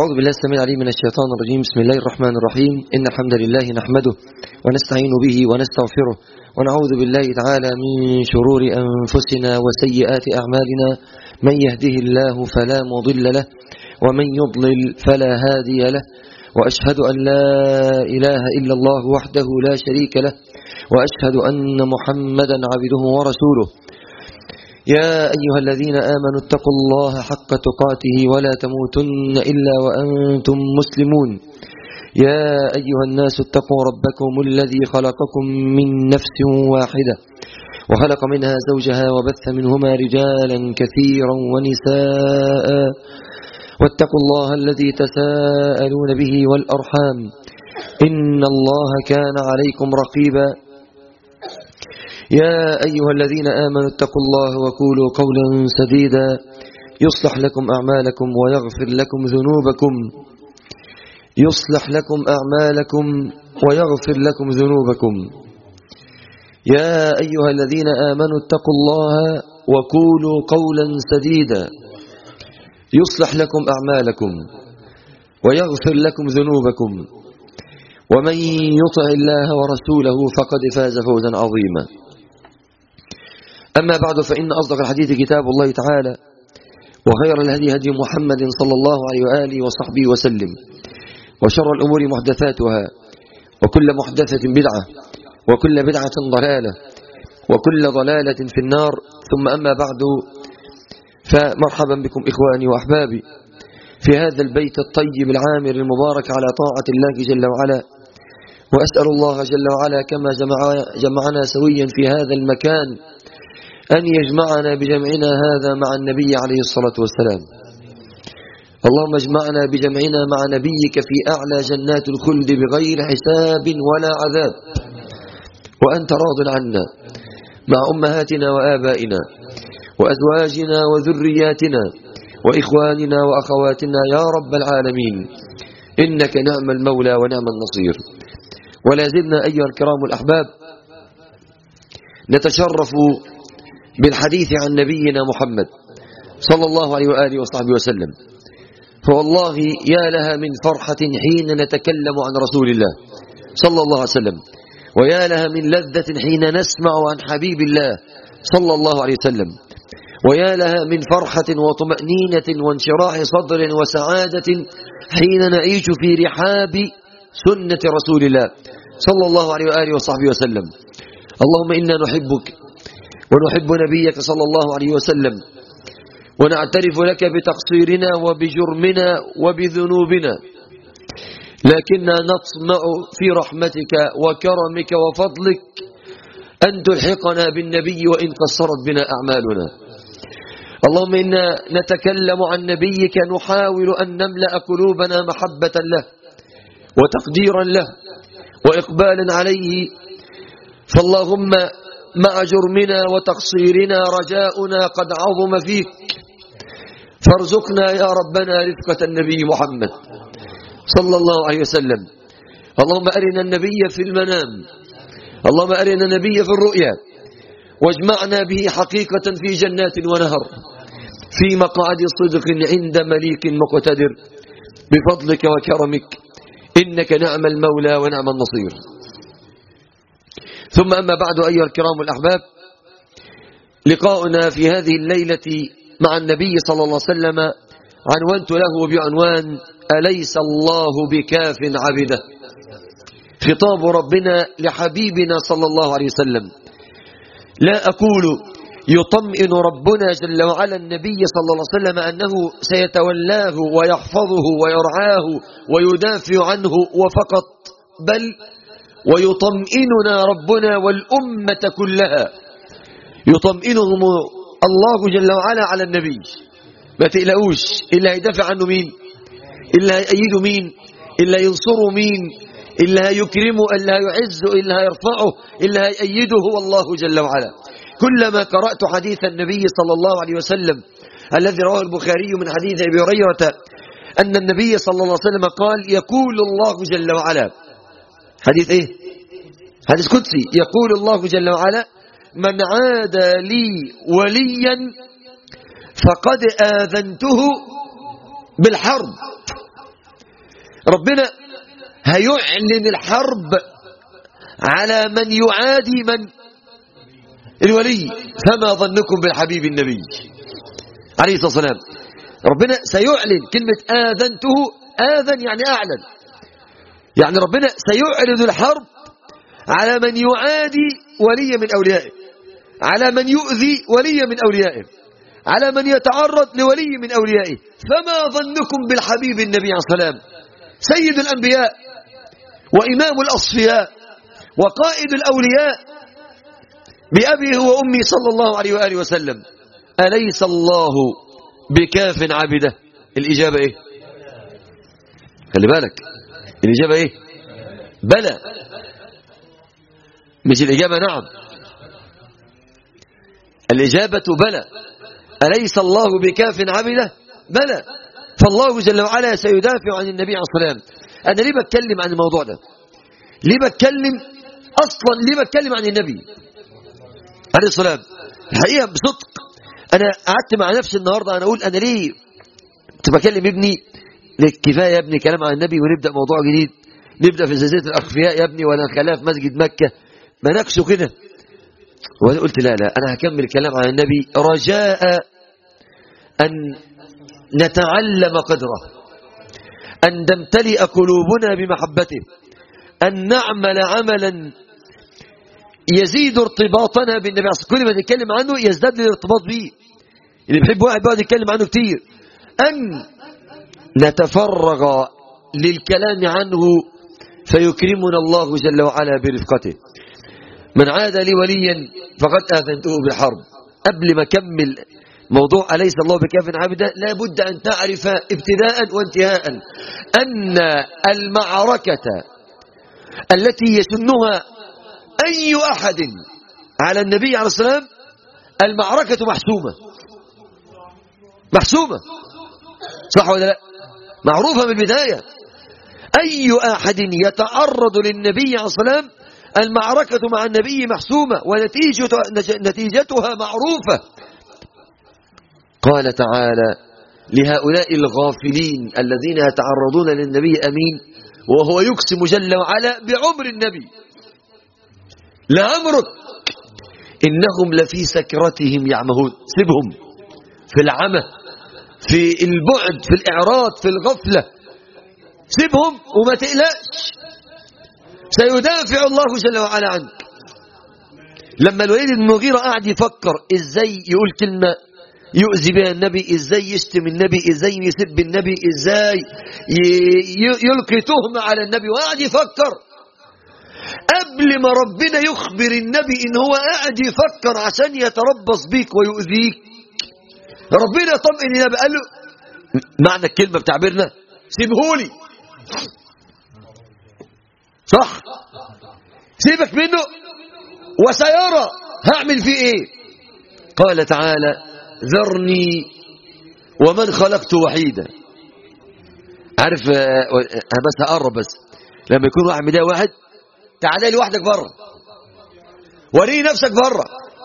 أعوذ بالله السميع العليم من الشيطان الرجيم بسم الله الرحمن الرحيم إن الحمد لله نحمده ونستعين به ونستغفره ونعوذ بالله تعالى من شرور أنفسنا وسيئات أعمالنا من يهده الله فلا مضل له ومن يضلل فلا هادي له وأشهد أن لا إله إلا الله وحده لا شريك له وأشهد أن محمدا عبده ورسوله يا أيها الذين آمنوا اتقوا الله حق تقاته ولا تموتن إلا وأنتم مسلمون يا أيها الناس اتقوا ربكم الذي خلقكم من نفس واحدة وخلق منها زوجها وبث منهما رجالا كثيرا ونساء واتقوا الله الذي تساءلون به والأرحام إن الله كان عليكم رقيبا يا أيها الذين آمنوا اتقوا الله وقولوا قولا سديدا يصلح لكم أعمالكم ويغفر لكم ذنوبكم يصلح لكم أعمالكم ويغفر لكم ذنوبكم يا أيها الذين آمنوا اتقوا الله وقولوا قولا سديدا يصلح لكم أعمالكم ويغفر لكم ذنوبكم ومن يطع الله ورسوله فقد فاز فوزا عظيما أما بعد فإن أصدق الحديث كتاب الله تعالى وخير الهدي هدي محمد صلى الله عليه وآله وصحبه وسلم وشر الأمور محدثاتها وكل محدثة بدعة وكل بدعة ضلالة وكل ضلالة في النار ثم أما بعد فمرحبا بكم إخواني وأحبابي في هذا البيت الطيب العامر المبارك على طاعة الله جل وعلا وأسأل الله جل وعلا كما جمعنا سويا في هذا المكان أن يجمعنا بجمعنا هذا مع النبي عليه الصلاة والسلام اللهم اجمعنا بجمعنا مع نبيك في أعلى جنات الخلد بغير حساب ولا عذاب وأنت راض عنا مع أمهاتنا وآبائنا وأزواجنا وذرياتنا وإخواننا وأخواتنا يا رب العالمين إنك نعم المولى ونعم النصير ولا زلنا أيها الكرام الأحباب نتشرف بالحديث عن نبينا محمد صلى الله عليه وآله وصحبه وسلم فوالله يا لها من فرحة حين نتكلم عن رسول الله صلى الله عليه وسلم ويا لها من لذة حين نسمع عن حبيب الله صلى الله عليه وسلم ويا لها من فرحة وطمأنينة وانشراح صدر وسعادة حين نعيش في رحاب سنة رسول الله صلى الله عليه وآله وصحبه وسلم اللهم إنا نحبك ونحب نبيك صلى الله عليه وسلم ونعترف لك بتقصيرنا وبجرمنا وبذنوبنا لكننا نطمع في رحمتك وكرمك وفضلك أن تلحقنا بالنبي وإن قصرت بنا أعمالنا اللهم إنا نتكلم عن نبيك نحاول أن نملأ قلوبنا محبة له وتقديرا له وإقبالا عليه فاللهم مع جرمنا وتقصيرنا رجاؤنا قد عظم فيك فارزقنا يا ربنا رفقة النبي محمد صلى الله عليه وسلم اللهم أرنا النبي في المنام اللهم أرنا النبي في الرؤيا واجمعنا به حقيقة في جنات ونهر في مقعد صدق عند مليك مقتدر بفضلك وكرمك إنك نعم المولى ونعم النصير ثم أما بعد أيها الكرام الأحباب لقاؤنا في هذه الليلة مع النبي صلى الله عليه وسلم عنوانت له بعنوان أليس الله بكاف عبده خطاب ربنا لحبيبنا صلى الله عليه وسلم لا أقول يطمئن ربنا جل وعلا النبي صلى الله عليه وسلم أنه سيتولاه ويحفظه ويرعاه ويدافع عنه وفقط بل ويطمئننا ربنا والأمة كلها يطمئنهم الله جل وعلا على النبي ما تقلقوش إلا هيدافع عنه مين إلا هيأيده مين إلا ينصره مين إلا هيكرمه إلا هيعزه إلا هيرفعه إلا هيأيده هو الله جل وعلا كلما قرأت حديث النبي صلى الله عليه وسلم الذي رواه البخاري من حديث أبي هريرة أن النبي صلى الله عليه وسلم قال يقول الله جل وعلا حديث إيه حديث قدسي يقول الله جل وعلا من عاد لي وليا فقد آذنته بالحرب ربنا هيعلن الحرب على من يعادي من الولي فما ظنكم بالحبيب النبي عليه الصلاة والسلام ربنا سيعلن كلمة آذنته آذن يعني أعلن يعني ربنا سيعلن الحرب على من يعادي ولي من أوليائه على من يؤذي ولي من أوليائه على من يتعرض لولي من أوليائه فما ظنكم بالحبيب النبي عليه الصلاة والسلام سيد الأنبياء وإمام الأصفياء وقائد الأولياء بأبيه وأمي صلى الله عليه وآله وسلم أليس الله بكاف عبده الإجابة إيه خلي بالك الإجابة إيه بلى مش الإجابة نعم الإجابة بلى أليس الله بكاف عبده بلى فالله جل وعلا سيدافع عن النبي عليه الصلاة والسلام أنا ليه بتكلم عن الموضوع ده ليه بتكلم أصلا ليه بتكلم عن النبي عليه الصلاة الحقيقة بصدق أنا قعدت مع نفسي النهاردة أنا أقول أنا ليه كنت بكلم ابني كفاية يا ابني كلام عن النبي ونبدأ موضوع جديد نبدأ في زلزلة الأخفياء يا ابني ولا خلاف مسجد مكة ما نكسه كده وأنا قلت لا لا أنا هكمل الكلام عن النبي رجاء أن نتعلم قدره أن تمتلئ قلوبنا بمحبته أن نعمل عملا يزيد ارتباطنا بالنبي صلى كل ما نتكلم عنه يزداد الارتباط به اللي بيحب واحد بيقعد يتكلم عنه كتير أن نتفرغ للكلام عنه فيكرمنا الله جل وعلا برفقته من عاد لي وليا فقد آذنته بالحرب قبل ما أكمل موضوع أليس الله بكاف عبدا لا بد أن تعرف ابتداء وانتهاء أن المعركة التي يسنها أي أحد على النبي عليه السلام المعركة محسومة محسومة صح ولا لا معروفة من البداية أي أحد يتعرض للنبي عليه السلام المعركة مع النبي محسومة ونتيجتها معروفة قال تعالى لهؤلاء الغافلين الذين يتعرضون للنبي أمين وهو يقسم جل وعلا بعمر النبي لعمرك إنهم لفي سكرتهم يعمهون سيبهم في العمى في البعد في الإعراض في الغفلة سيبهم وما تقلقش سيدافع الله جل وعلا عنك لما الوليد بن المغيرة قاعد يفكر ازاي يقول كلمة يؤذي بها النبي ازاي يشتم النبي ازاي يسب النبي ازاي يلقي تهمة على النبي وقاعد يفكر قبل ما ربنا يخبر النبي ان هو قاعد يفكر عشان يتربص بيك ويؤذيك ربنا يطمئن النبي قال له معنى الكلمة بتعبيرنا سيبهولي صح سيبك منه وسيرى هعمل فيه ايه قال تعالى ذرني ومن خلقت وحيدا عارف انا بس هقرب بس لما يكون واحد مضايق واحد تعالى لي وحدك بره وريني نفسك بره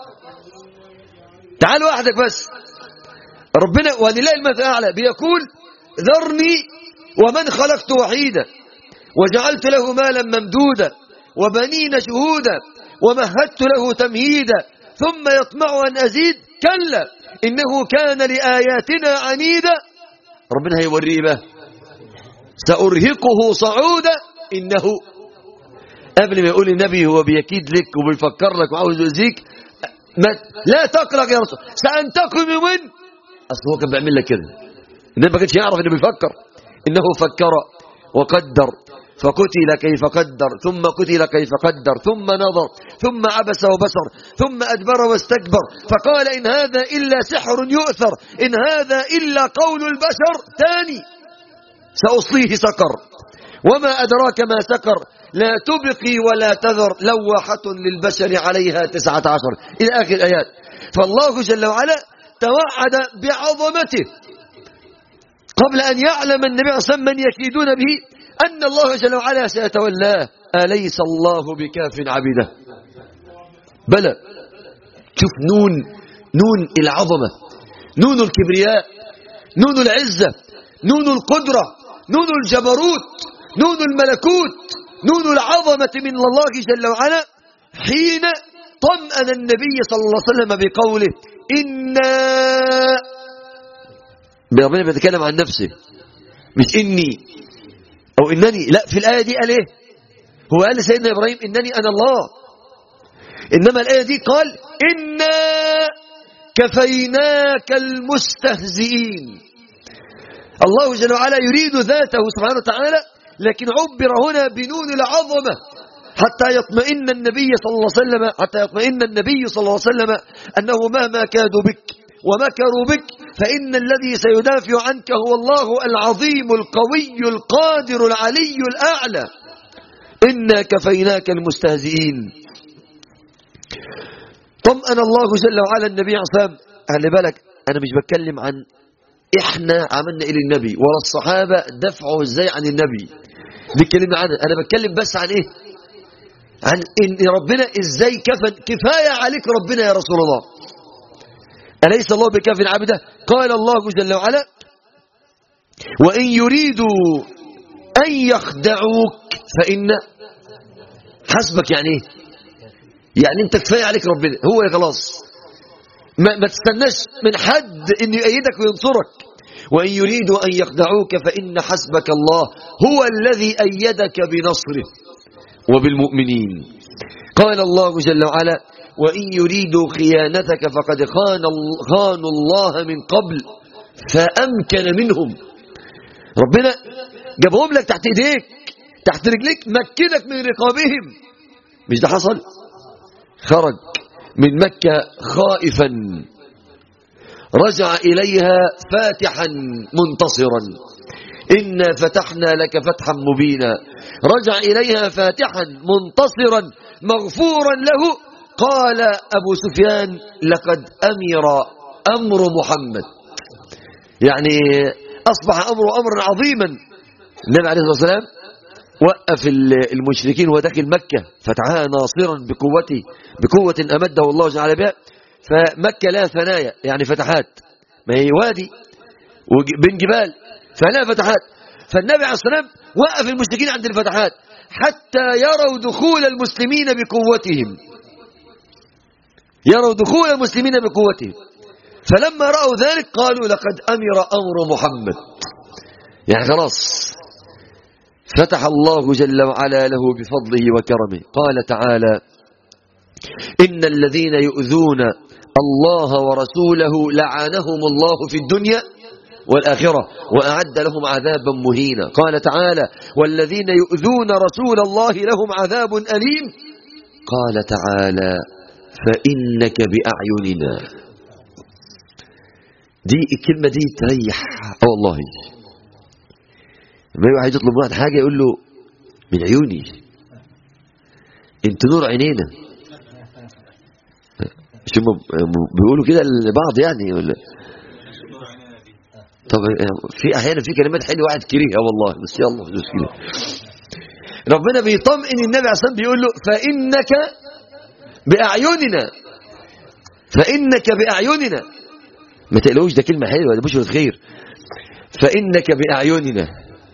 تعال وحدك بس ربنا ولله المثل الاعلى بيقول ذرني ومن خلقت وحيدا وجعلت له مالا ممدودا وبنين شهودا ومهدت له تمهيدا ثم يطمع أن أزيد كلا إنه كان لآياتنا عنيدا ربنا هيوريه بقى سأرهقه صعودا إنه قبل ما يقول النبي هو بيكيد لك وبيفكر لك وعاوز يؤذيك لا تقلق يا رسول سأنتقم من أصل هو كان بيعمل لك كده النبي ما كانش يعرف إنه بيفكر إنه فكر وقدر فقتل كيف قدر ثم قتل كيف قدر ثم نظر ثم عبس وبصر ثم أدبر واستكبر فقال إن هذا إلا سحر يؤثر إن هذا إلا قول البشر ثاني سأصليه سقر وما أدراك ما سقر لا تبقي ولا تذر لواحة للبشر عليها تسعة عشر إلى آخر الآيات فالله جل وعلا توعد بعظمته قبل أن يعلم النبي صلى الله عليه وسلم من يكيدون به أن الله جل وعلا سيتولاه أليس الله بكاف عبده بلى شوف نون نون العظمة نون الكبرياء نون العزة نون القدرة نون الجبروت نون الملكوت نون العظمة من الله جل وعلا حين طمأن النبي صلى الله عليه وسلم بقوله إنا ربنا بيتكلم عن نفسه مش إني أو إنني لا في الآية دي قال إيه هو قال لسيدنا إبراهيم إنني أنا الله إنما الآية دي قال إنا كفيناك المستهزئين الله جل وعلا يريد ذاته سبحانه وتعالى لكن عبر هنا بنون العظمة حتى يطمئن النبي صلى الله عليه وسلم حتى يطمئن النبي صلى الله عليه وسلم أنه مهما كادوا بك ومكروا بك فإن الذي سيدافع عنك هو الله العظيم القوي القادر العلي الأعلى إنا كفيناك المستهزئين طمأن الله جل وعلا النبي عليه الصلاة والسلام خلي بالك أنا مش بتكلم عن إحنا عملنا إلى النبي ولا الصحابة دفعوا إزاي عن النبي دي اتكلمنا عنها أنا بتكلم بس عن إيه عن إن ربنا إزاي كفن كفاية عليك ربنا يا رسول الله أليس الله بكاف عبده قال الله جل وعلا وإن يريدوا أن يخدعوك فإن حسبك يعني إيه يعني أنت كفاية عليك ربنا هو خلاص ما, ما تستناش من حد أن يؤيدك وينصرك وإن يريدوا أن يخدعوك فإن حسبك الله هو الذي أيدك بنصره وبالمؤمنين قال الله جل وعلا وإن يريدوا خيانتك فقد خان خانوا الله من قبل فأمكن منهم ربنا جابهم لك تحت ايديك تحت رجليك مكنك من رقابهم مش ده حصل خرج من مكة خائفا رجع إليها فاتحا منتصرا إنا فتحنا لك فتحا مبينا رجع إليها فاتحا منتصرا مغفورا له قال أبو سفيان لقد أمر أمر محمد يعني أصبح أمر أمرا عظيما النبي عليه الصلاة والسلام وقف المشركين وداخل مكة فتحها ناصرا بقوته بقوة أمده الله جل بها فمكة لها ثنايا يعني فتحات ما هي وادي بين جبال فلها فتحات فالنبي عليه الصلاة والسلام وقف المشركين عند الفتحات حتى يروا دخول المسلمين بقوتهم يروا دخول المسلمين بقوتهم فلما رأوا ذلك قالوا لقد أمر أمر محمد يعني خلاص فتح الله جل وعلا له بفضله وكرمه قال تعالى إن الذين يؤذون الله ورسوله لعنهم الله في الدنيا والآخرة وأعد لهم عذابا مهينا قال تعالى والذين يؤذون رسول الله لهم عذاب أليم قال تعالى فإنك بأعيننا دي الكلمة دي تريح اه والله لما واحد يطلب واحد حاجة يقول له من عيوني انت نور عينينا مش هم بيقولوا كده لبعض يعني ولا طب في احيانا في كلمات حلوه واحد كريهها والله بس يلا مش مشكله ربنا بيطمئن النبي عليه الصلاه بيقول له فانك باعيننا فانك باعيننا ما تقلقوش ده كلمه حلوه ده بشرة خير فانك باعيننا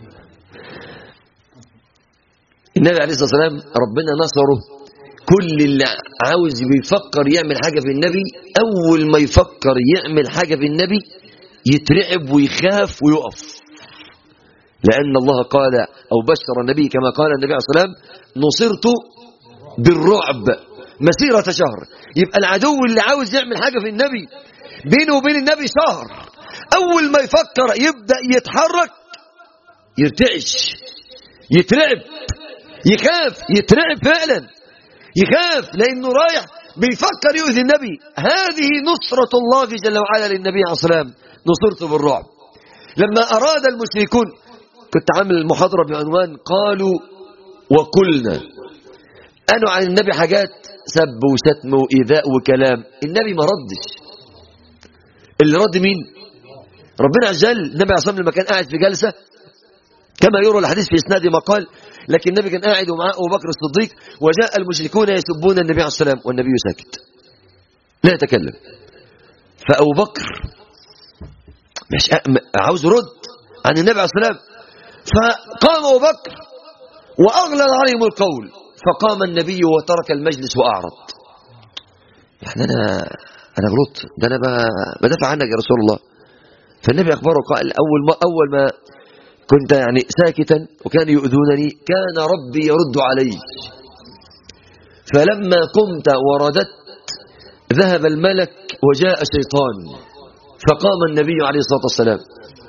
النبي عليه الصلاه والسلام ربنا نصره كل اللي عاوز بيفكر يعمل حاجه في النبي اول ما يفكر يعمل حاجه في النبي يترعب ويخاف ويقف لأن الله قال أو بشر النبي كما قال النبي عليه الصلاة والسلام نصرت بالرعب مسيرة شهر يبقى العدو اللي عاوز يعمل حاجة في النبي بينه وبين النبي شهر أول ما يفكر يبدأ يتحرك يرتعش يترعب يخاف يترعب فعلا يخاف لأنه رايح بيفكر يؤذي النبي هذه نصرة الله جل وعلا للنبي عليه الصلاة والسلام نصرت بالرعب لما أراد المشركون كنت عامل المحاضرة بعنوان قالوا وقلنا قالوا عن النبي حاجات سب وشتم وإيذاء وكلام النبي ما ردش اللي رد مين ربنا عز وجل النبي عليه الصلاة لما كان قاعد في جلسة كما يروى الحديث في إسناد ما قال لكن النبي كان قاعد ومعه أبو بكر الصديق وجاء المشركون يسبون النبي عليه الصلاة والسلام والنبي ساكت لا يتكلم فأبو بكر مش عاوز يرد عن النبي عليه الصلاة والسلام فقام أبو بكر وأغلظ عليهم القول فقام النبي وترك المجلس وأعرض يعني أنا أنا غلطت ده أنا بدافع عنك يا رسول الله فالنبي أخبره قال أول ما, أول ما كنت يعني ساكتا وكان يؤذونني كان ربي يرد علي فلما قمت ورددت ذهب الملك وجاء شيطان فقام النبي عليه الصلاة والسلام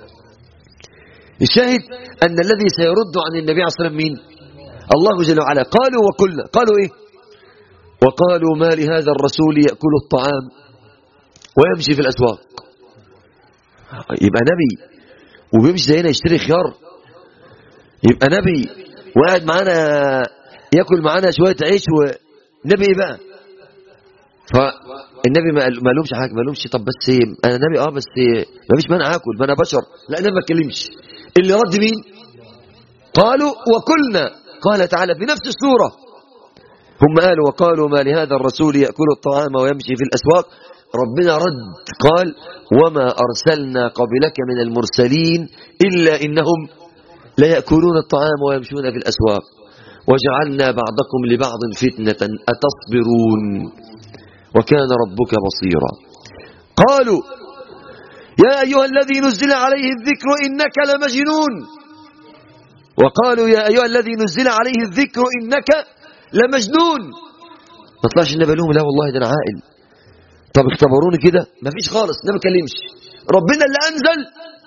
الشاهد أن الذي سيرد عن النبي عليه الصلاة والسلام مين الله جل وعلا قالوا وقلنا قالوا إيه وقالوا ما لهذا الرسول يأكل الطعام ويمشي في الأسواق يبقى نبي وبيمشي زينا يشتري خيار يبقى نبي وقاعد معانا ياكل معانا شوية عيش ونبي ايه بقى فالنبي ما لهمش حاجه ما لهمش طب بس انا نبي اه بس ما فيش مانع اكل ما انا بشر لا انا ما اتكلمش اللي رد مين قالوا وكلنا قال تعالى في نفس السوره هم قالوا وقالوا ما لهذا الرسول ياكل الطعام ويمشي في الاسواق ربنا رد قال وما ارسلنا قبلك من المرسلين الا انهم لا ياكلون الطعام ويمشون في الاسواق وجعلنا بعضكم لبعض فتنه اتصبرون وكان ربك بصيرا قالوا يا أيها الذي نزل عليه الذكر إنك لمجنون وقالوا يا أيها الذي نزل عليه الذكر إنك لمجنون ما طلعش النبي لهم لا والله ده أنا عاقل طب اختبروني كده ما فيش خالص ده ما كلمش ربنا اللي أنزل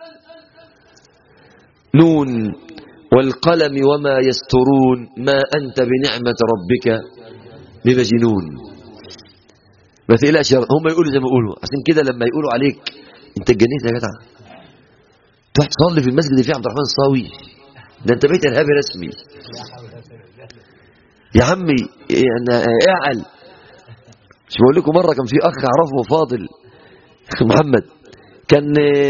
نون والقلم وما يسترون ما أنت بنعمة ربك بمجنون ما تقلقش هم يقولوا زي ما يقولوا عشان كده لما يقولوا عليك انت اتجنيت يا جدع تروح تصلي في المسجد اللي فيه عبد الرحمن الصاوي ده انت بقيت ارهابي رسمي يا عمي انا اعقل مش بقول لكم مره كان في اخ اعرفه فاضل اخ محمد كان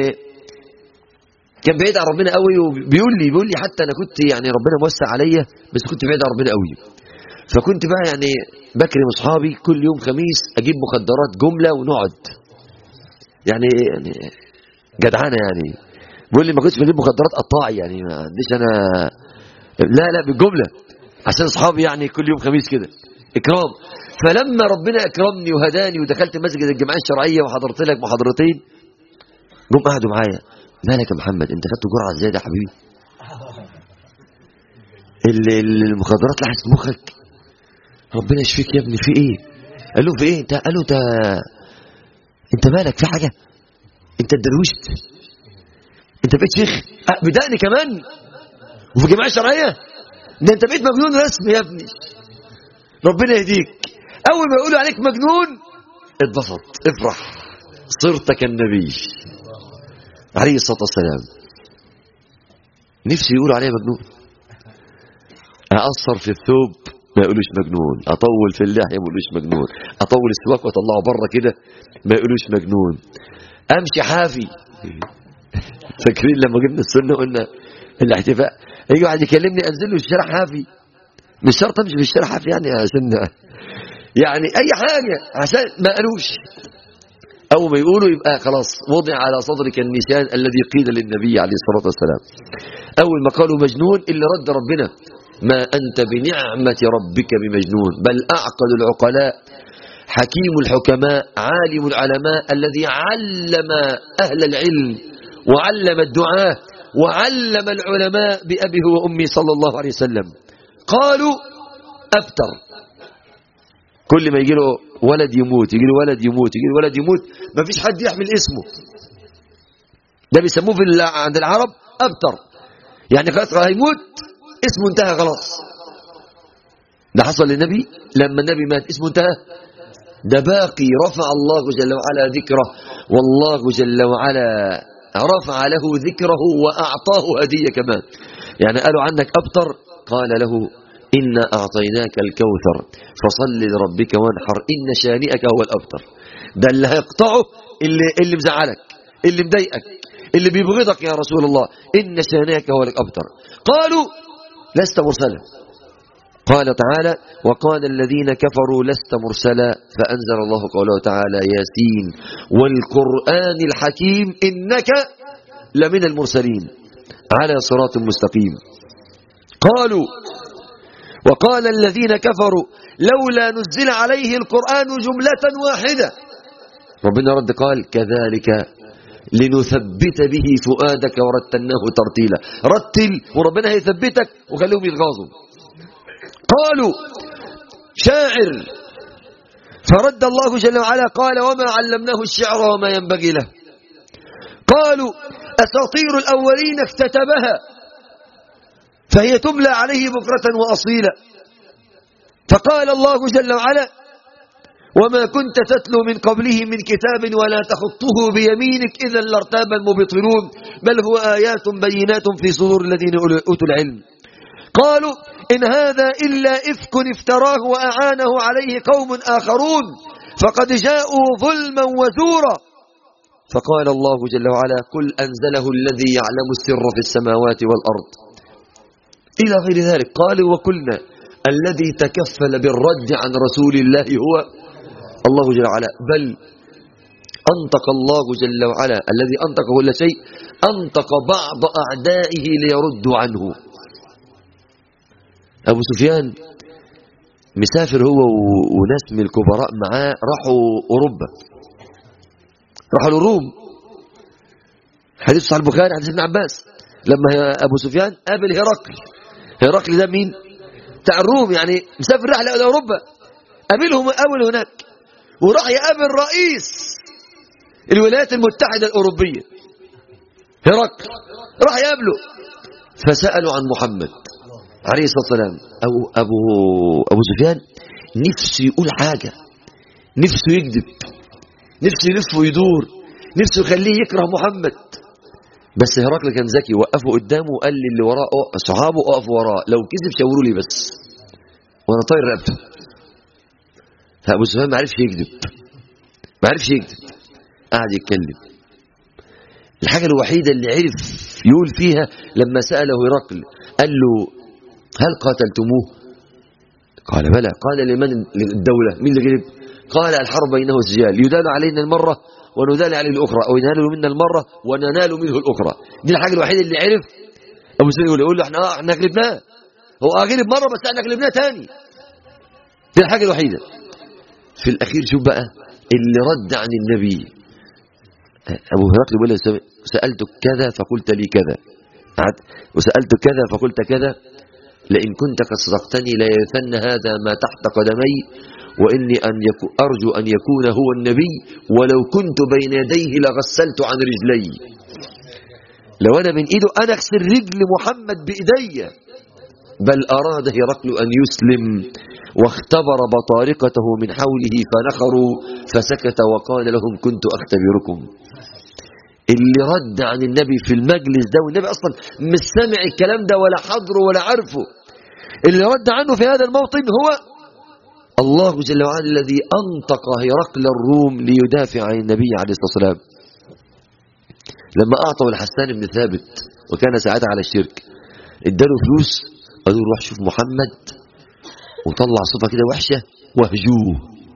كان بعيد عن ربنا قوي وبيقول لي بيقول لي حتى انا كنت يعني ربنا موسع عليا بس كنت بعيد عن ربنا قوي فكنت بقى يعني بكرم اصحابي كل يوم خميس اجيب مخدرات جمله ونقعد يعني يعني جدعانه يعني بيقول لي ما كنتش بجيب مخدرات قطاعي يعني ما عنديش انا لا لا بالجمله عشان اصحابي يعني كل يوم خميس كده اكرام فلما ربنا اكرمني وهداني ودخلت مسجد الجمعيه الشرعيه وحضرت لك محاضرتين جم قعدوا معايا مالك يا محمد انت خدت جرعه زياده يا حبيبي المخدرات لحست مخك ربنا يشفيك يا ابني في ايه قال له في ايه انت قال له انت انت مالك في حاجه انت اتدروشت انت بقيت شيخ أه بدقني كمان وفي جماعه شرعيه ده انت بقيت مجنون رسمي يا ابني ربنا يهديك اول ما يقولوا عليك مجنون اتبسط افرح صرت كالنبي عليه الصلاه والسلام نفسي يقولوا عليه مجنون اقصر في الثوب ما يقولوش مجنون اطول في اللحيه ما يقولوش مجنون اطول السواك واطلعه بره كده ما يقولوش مجنون امشي حافي فاكرين لما جبنا السنه قلنا الاحتفاء يجي واحد يكلمني انزل له الشارع حافي مش شرط امشي في الشارع حافي يعني عشان يعني اي حاجه عشان ما قالوش اول ما يقولوا يبقى خلاص وضع على صدرك النشان الذي قيل للنبي عليه الصلاه والسلام اول ما قالوا مجنون اللي رد ربنا ما أنت بنعمة ربك بمجنون بل أعقل العقلاء حكيم الحكماء عالم العلماء الذي علم أهل العلم وعلم الدعاة وعلم العلماء بأبيه وأمي صلى الله عليه وسلم قالوا أفتر كل ما يجي له ولد يموت يجي له ولد يموت يجي له ولد يموت ما فيش حد يحمل اسمه ده بيسموه في عند العرب أبتر يعني خلاص هيموت اسمه انتهى خلاص ده حصل للنبي لما النبي مات اسمه انتهى ده باقي رفع الله جل وعلا ذكره والله جل وعلا رفع له ذكره وأعطاه هدية كمان يعني قالوا عنك أبتر قال له إنا أعطيناك الكوثر فصل لربك وانحر إن شانئك هو الأبتر ده اللي هيقطعه اللي, اللي مزعلك اللي مضايقك اللي بيبغضك يا رسول الله إن شانئك هو الأبتر قالوا لست مرسلا قال تعالى وقال الذين كفروا لست مرسلا فأنزل الله قوله تعالى ياسين والقرآن الحكيم إنك لمن المرسلين على صراط مستقيم قالوا وقال الذين كفروا لولا نزل عليه القرآن جملة واحدة ربنا رد قال كذلك لنثبت به فؤادك ورتلناه ترتيلا رتل وربنا هيثبتك وخليهم يتغاظوا قالوا شاعر فرد الله جل وعلا قال وما علمناه الشعر وما ينبغي له قالوا أساطير الأولين اكتتبها فهي تملى عليه بكرة وأصيلا فقال الله جل وعلا وما كنت تتلو من قبله من كتاب ولا تخطه بيمينك إذا لارتاب المبطلون بل هو آيات بينات في صدور الذين أوتوا العلم قالوا إن هذا إلا إفك افتراه وأعانه عليه قوم آخرون فقد جاءوا ظلما وزورا فقال الله جل وعلا قل أنزله الذي يعلم السر في السماوات والأرض إلى غير ذلك قالوا وقلنا الذي تكفل بالرد عن رسول الله هو الله جل وعلا بل أنطق الله جل وعلا الذي أنطق كل شيء أنطق بعض أعدائه ليردوا عنه أبو سفيان مسافر هو وناس من الكبراء معاه راحوا أوروبا راحوا الروم حديث صحيح البخاري حديث ابن عباس لما أبو سفيان قابل هرقل هرقل ده مين بتاع الروم يعني مسافر رحلة إلى أوروبا قابلهم أول هناك وراح يقابل رئيس الولايات المتحدة الأوروبية هرقل راح يقابله فسألوا عن محمد عليه الصلاة والسلام أبو, أبو, أبو سفيان نفسه يقول حاجة نفسه يكذب نفسه يلف ويدور نفسه يخليه يكره محمد بس هرقل كان ذكي وقفه قدامه وقال لي اللي وراه صحابه اقفوا وراه لو كذب شاوروا لي بس وانا طاير رقبته فابو سفيان ما عرفش يكذب ما عرفش يكذب قعد يتكلم الحاجة الوحيدة اللي عرف يقول فيها لما سأله هرقل قال له هل قاتلتموه قال بلى قال لمن الدولة مين اللي غلب قال الحرب بينه السجال يدال علينا المرة وندال عليه الأخرى أو ينال منا المرة وننال منه الأخرى دي الحاجة الوحيدة اللي عرف أبو سفيان يقول يقول له احنا اه احنا غلبناه هو اه غلب مرة بس احنا غلبناه تاني دي الحاجة الوحيدة في الأخير شوف بقى اللي رد عن النبي أبو هرقل بيقول له سألتك كذا فقلت لي كذا وسألتك كذا فقلت كذا لئن كنت قد صدقتني ليثن هذا ما تحت قدمي وإني أن يكو أرجو أن يكون هو النبي ولو كنت بين يديه لغسلت عن رجلي لو أنا من إيده أنا أغسل رجل محمد بإيدي بل أراد هرقل أن يسلم واختبر بطارقته من حوله فنخروا فسكت وقال لهم كنت أختبركم اللي رد عن النبي في المجلس ده والنبي أصلا مش سامع الكلام ده ولا حضره ولا عارفه اللي رد عنه في هذا الموطن هو الله جل وعلا الذي أنطق هرقل الروم ليدافع عن النبي عليه الصلاة والسلام لما أعطوا الحسان بن ثابت وكان ساعتها على الشرك اداله فلوس قالوا روح شوف محمد وطلع صفة كده وحشة واهجوه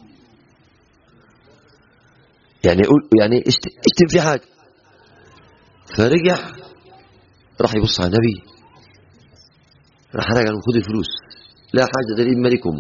يعني يقول يعني اشتم في حاجة فرجع راح يبص على النبي راح راجع خد الفلوس لا حاجة دليل ملكم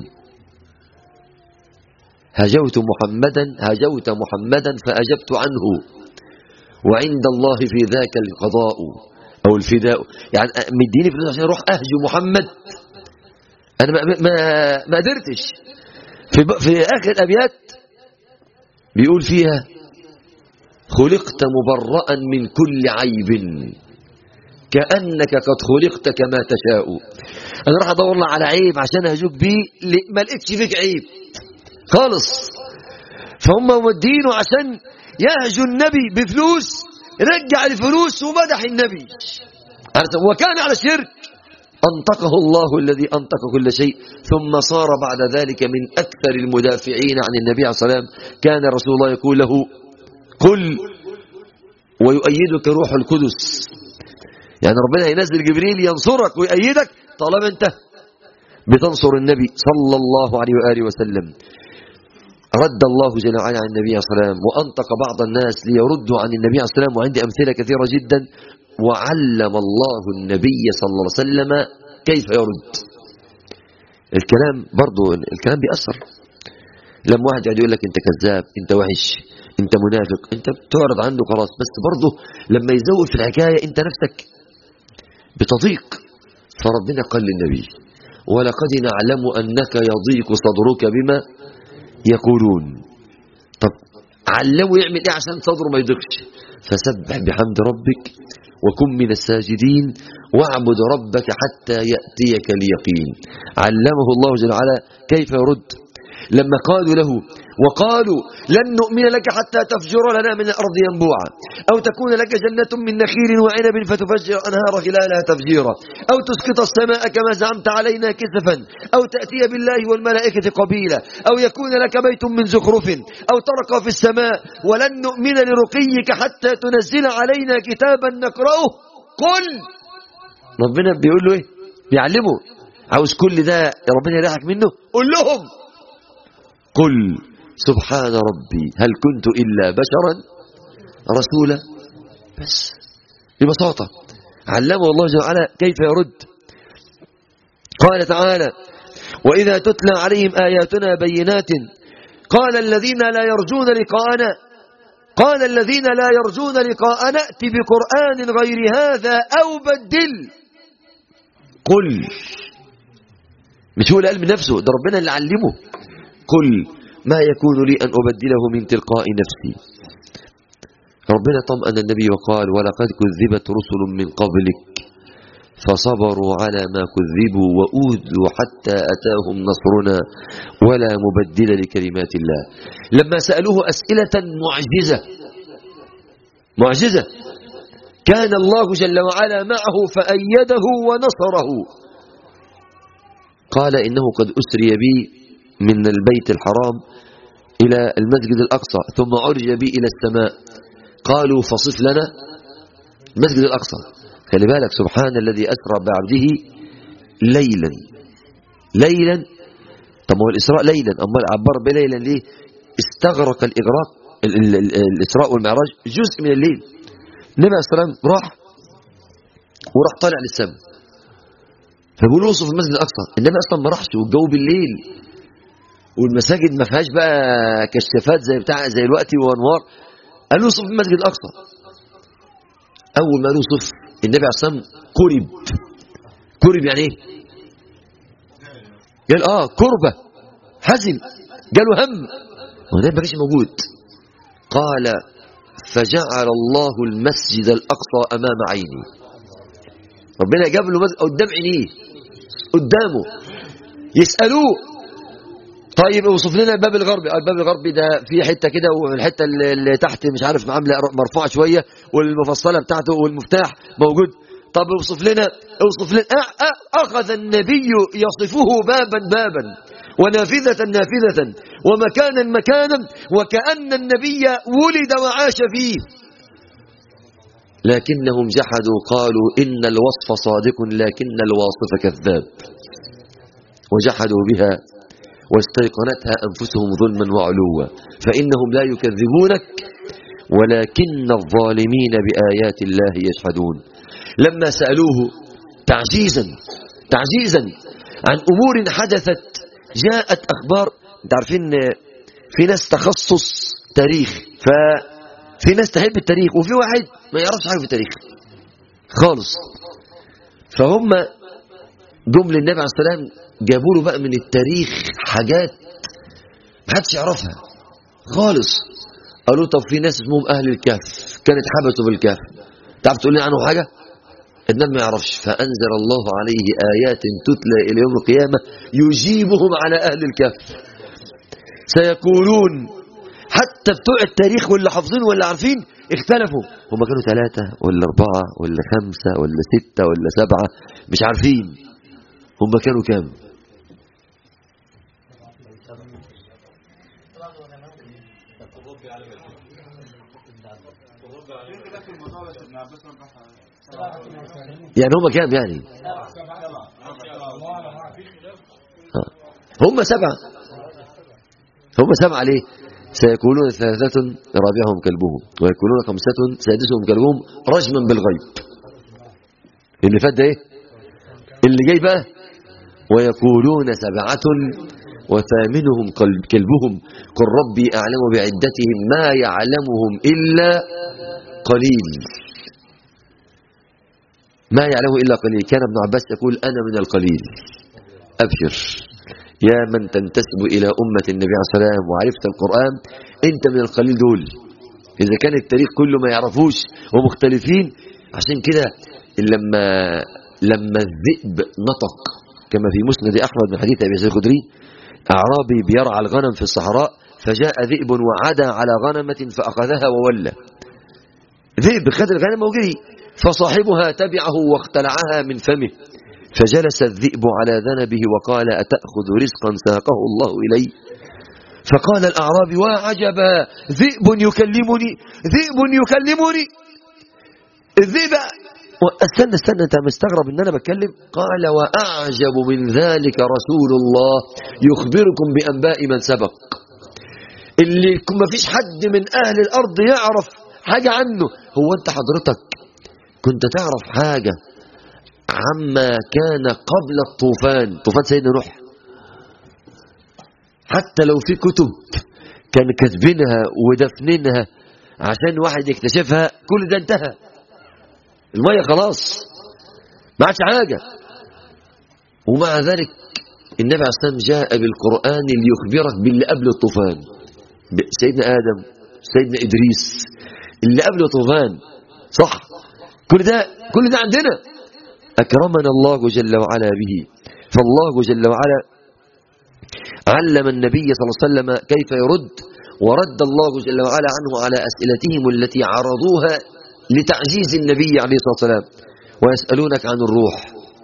هجوت محمدا هجوت محمدا فأجبت عنه وعند الله في ذاك القضاء أو الفداء يعني مديني فلوس عشان أروح أهجو محمد أنا ما, ما, ما قدرتش في, في آخر الأبيات بيقول فيها خلقت مبرأ من كل عيب كأنك قد خلقت كما تشاء أنا راح أدور على عيب عشان أهجوك بيه ما لقيتش فيك عيب خالص فهم مودينه عشان يهجوا النبي بفلوس رجع الفلوس ومدح النبي وكان على شرك أنطقه الله الذي أنطق كل شيء ثم صار بعد ذلك من أكثر المدافعين عن النبي عليه الصلاة والسلام كان رسول الله يقول له قل ويؤيدك روح القدس يعني ربنا ينزل جبريل ينصرك ويؤيدك طالما انت بتنصر النبي صلى الله عليه وآله وسلم رد الله جل وعلا عن النبي عليه الصلاة والسلام وأنطق بعض الناس ليردوا عن النبي عليه الصلاة والسلام وعندي أمثلة كثيرة جدا وعلم الله النبي صلى الله عليه وسلم كيف يرد الكلام برضو الكلام بيأثر لما واحد يقعد يقول لك انت كذاب انت وحش انت منافق انت بتعرض عنه خلاص بس برضه لما يزود في الحكاية انت نفسك بتضيق فربنا قال للنبي ولقد نعلم أنك يضيق صدرك بما يقولون طب علمه يعمل ايه عشان صدره ما يضيقش فسبح بحمد ربك وكن من الساجدين واعبد ربك حتى يأتيك اليقين علمه الله جل وعلا كيف يرد لما قالوا له وقالوا لن نؤمن لك حتى تفجر لنا من الأرض ينبوعا أو تكون لك جنة من نخيل وعنب فتفجر أنهار خلالها تفجيرا أو تسقط السماء كما زعمت علينا كسفا أو تأتي بالله والملائكة قبيلا أو يكون لك بيت من زخرف أو ترقى في السماء ولن نؤمن لرقيك حتى تنزل علينا كتابا نقرأه قل ربنا بيقول له ايه بيعلمه عاوز كل ده ربنا يريحك منه قل لهم قل سبحان ربي هل كنت إلا بشرا رسولا بس ببساطة علمه الله جل وعلا كيف يرد قال تعالى وإذا تتلى عليهم آياتنا بينات قال الذين لا يرجون لقاءنا قال الذين لا يرجون لقاءنا ائت بقرآن غير هذا أو بدل قل مش هو اللي قال من نفسه ده ربنا اللي علمه قل ما يكون لي أن أبدله من تلقاء نفسي ربنا طمأن النبي وقال ولقد كذبت رسل من قبلك فصبروا على ما كذبوا وأوذوا حتى أتاهم نصرنا ولا مبدل لكلمات الله لما سألوه أسئلة معجزة معجزة كان الله جل وعلا معه فأيده ونصره قال إنه قد أسري بي من البيت الحرام إلى المسجد الأقصى ثم عرج بي إلى السماء قالوا فصف لنا المسجد الأقصى خلي بالك سبحان الذي أسرى بعبده ليلا ليلا طب هو الإسراء ليلا أما عبر بليلا ليه استغرق الإغراق ال ال ال الإسراء والمعراج جزء من الليل النبي عليه السلام راح وراح طالع للسماء فبيقول وصف المسجد الأقصى النبي أصلا ما راحش والجو بالليل والمساجد ما فيهاش بقى كشافات زي بتاع زي الوقت وانوار قال له صف المسجد الاقصى اول ما قالوا صف النبي عليه الصلاه والسلام كرب كرب يعني ايه قال اه كربه حزن جاله هم هو ده ما كانش موجود قال فجعل الله المسجد الاقصى امام عيني ربنا جاب له مسجد قدام عينيه قدامه يسالوه طيب اوصف لنا الباب الغربي الباب الغربي ده في حته كده والحته اللي تحت مش عارف عامله مرفوعه شويه والمفصله بتاعته والمفتاح موجود طب اوصف لنا اوصف لنا اخذ النبي يصفه بابا بابا ونافذة نافذة ومكانا مكانا وكأن النبي ولد وعاش فيه لكنهم جحدوا قالوا إن الوصف صادق لكن الواصف كذاب وجحدوا بها واستيقنتها أنفسهم ظلما وعلوا فإنهم لا يكذبونك ولكن الظالمين بآيات الله يجحدون لما سألوه تعجيزا تعجيزا عن أمور حدثت جاءت أخبار انت عارفين في ناس تخصص تاريخ ففي ناس تحب التاريخ وفي واحد ما يعرفش حاجة في التاريخ خالص فهم جم للنبي عليه السلام جابوا له بقى من التاريخ حاجات ما حدش يعرفها خالص قالوا طب في ناس اسمهم اهل الكهف كانت حبسوا بالكهف تعرف تقول لي عنه حاجه النبي ما يعرفش فانزل الله عليه ايات تتلى الى يوم القيامه يجيبهم على اهل الكهف سيقولون حتى بتوع التاريخ واللي حافظين واللي عارفين اختلفوا هم كانوا ثلاثة ولا أربعة ولا خمسة ولا ستة ولا سبعة مش عارفين هم كانوا كام يعني هم كام يعني هم سبعة هم سبعة ليه سيكونون ثلاثة رابعهم كلبهم ويكونون خمسة سادسهم كلبهم رجما بالغيب اللي فات ده ايه اللي جاي بقى ويقولون سبعة وثامنهم كلبهم قل ربي أعلم بعدتهم ما يعلمهم إلا قليل ما يعلمه إلا قليل كان ابن عباس يقول أنا من القليل أبشر يا من تنتسب إلى أمة النبي عليه الصلاة والسلام وعرفت القرآن أنت من القليل دول إذا كان التاريخ كله ما يعرفوش ومختلفين عشان كده لما لما الذئب نطق كما في مسند أحمد من حديث أبي سعيد الخدري أعرابي بيرعى الغنم في الصحراء فجاء ذئب وعدى على غنمة فأخذها وولى ذئب خد الغنم وجري فصاحبها تبعه واختلعها من فمه فجلس الذئب على ذنبه وقال أتأخذ رزقا ساقه الله إلي فقال الأعرابي وعجبا ذئب يكلمني ذئب يكلمني الذئب استنى استنى انت مستغرب ان انا بتكلم قال واعجب من ذلك رسول الله يخبركم بانباء من سبق اللي ما فيش حد من اهل الارض يعرف حاجه عنه هو انت حضرتك كنت تعرف حاجه عما كان قبل الطوفان طوفان سيدنا نوح حتى لو في كتب كان كاتبينها ودفنينها عشان واحد يكتشفها كل ده انتهى المية خلاص ما عادش حاجة ومع ذلك النبي عليه الصلاة والسلام جاء بالقرآن اللي يخبرك باللي قبل الطوفان سيدنا آدم سيدنا إدريس اللي قبل الطوفان صح كل ده كل ده عندنا أكرمنا الله جل وعلا به فالله جل وعلا علم النبي صلى الله عليه وسلم كيف يرد ورد الله جل وعلا عنه على أسئلتهم التي عرضوها لتعزيز النبي عليه الصلاة والسلام ويسألونك عن الروح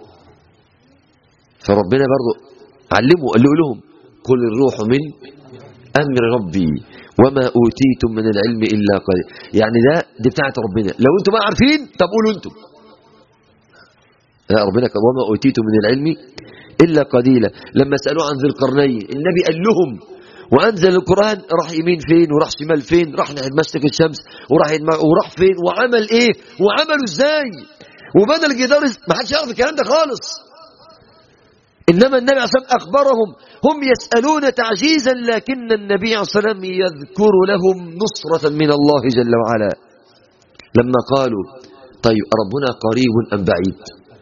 فربنا برضو علموا قال لهم قل الروح من أمر ربي وما أوتيتم من العلم إلا قليل يعني ده دي بتاعت ربنا لو أنتم ما عارفين طب قولوا أنتم لا ربنا قال وما أوتيتم من العلم إلا قليلا لما سألوه عن ذي القرنين النبي قال لهم وأنزل القرآن راح يمين فين وراح شمال فين راح ناحية مشرق الشمس وراح وراح فين وعمل إيه وعمله إزاي وبنى الجدار ما حدش يعرف الكلام ده خالص إنما النبي عليه الصلاة والسلام أخبرهم هم يسألون تعجيزا لكن النبي عليه الصلاة والسلام يذكر لهم نصرة من الله جل وعلا لما قالوا طيب ربنا قريب أم بعيد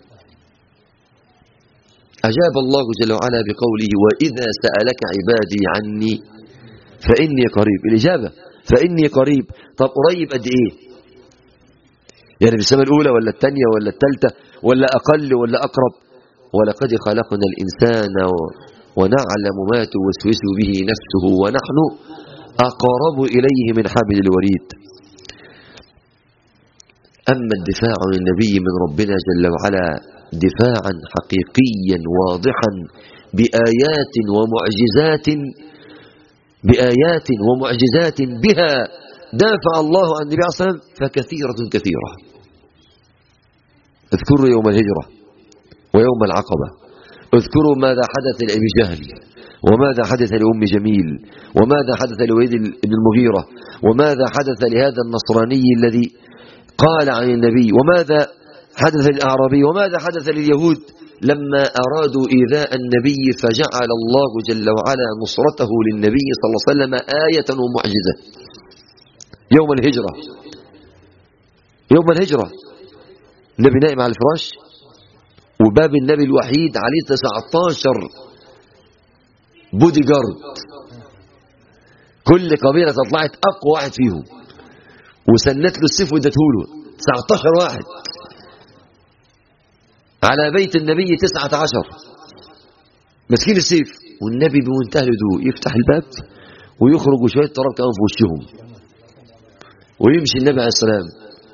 أجاب الله جل وعلا بقوله وإذا سألك عبادي عني فإني قريب الإجابة فإني قريب طب قريب قد إيه يعني في السماء الأولى ولا الثانية ولا الثالثة ولا أقل ولا أقرب ولقد خلقنا الإنسان ونعلم ما توسوس به نفسه ونحن أقرب إليه من حبل الوريد أما الدفاع عن النبي من ربنا جل وعلا دفاعا حقيقيا واضحا بآيات ومعجزات بآيات ومعجزات بها دافع الله عن النبي عليه الصلاة والسلام فكثيرة كثيرة اذكروا يوم الهجرة ويوم العقبة اذكروا ماذا حدث لأبي جهل وماذا حدث لأم جميل وماذا حدث لوليد بن المغيرة وماذا حدث لهذا النصراني الذي قال عن النبي وماذا حدث للأعرابي وماذا حدث لليهود لما أرادوا إيذاء النبي فجعل الله جل وعلا نصرته للنبي صلى الله عليه وسلم آية ومعجزة يوم الهجرة يوم الهجرة النبي نائم على الفراش وباب النبي الوحيد عليه 19 بودي جارد كل قبيلة طلعت أقوى واحد فيهم وسنت له السيف وادته له 19 واحد على بيت النبي تسعة عشر مسكين السيف والنبي بمنتهى الهدوء يفتح الباب ويخرج وشوية تراب كمان في وشهم ويمشي النبي عليه السلام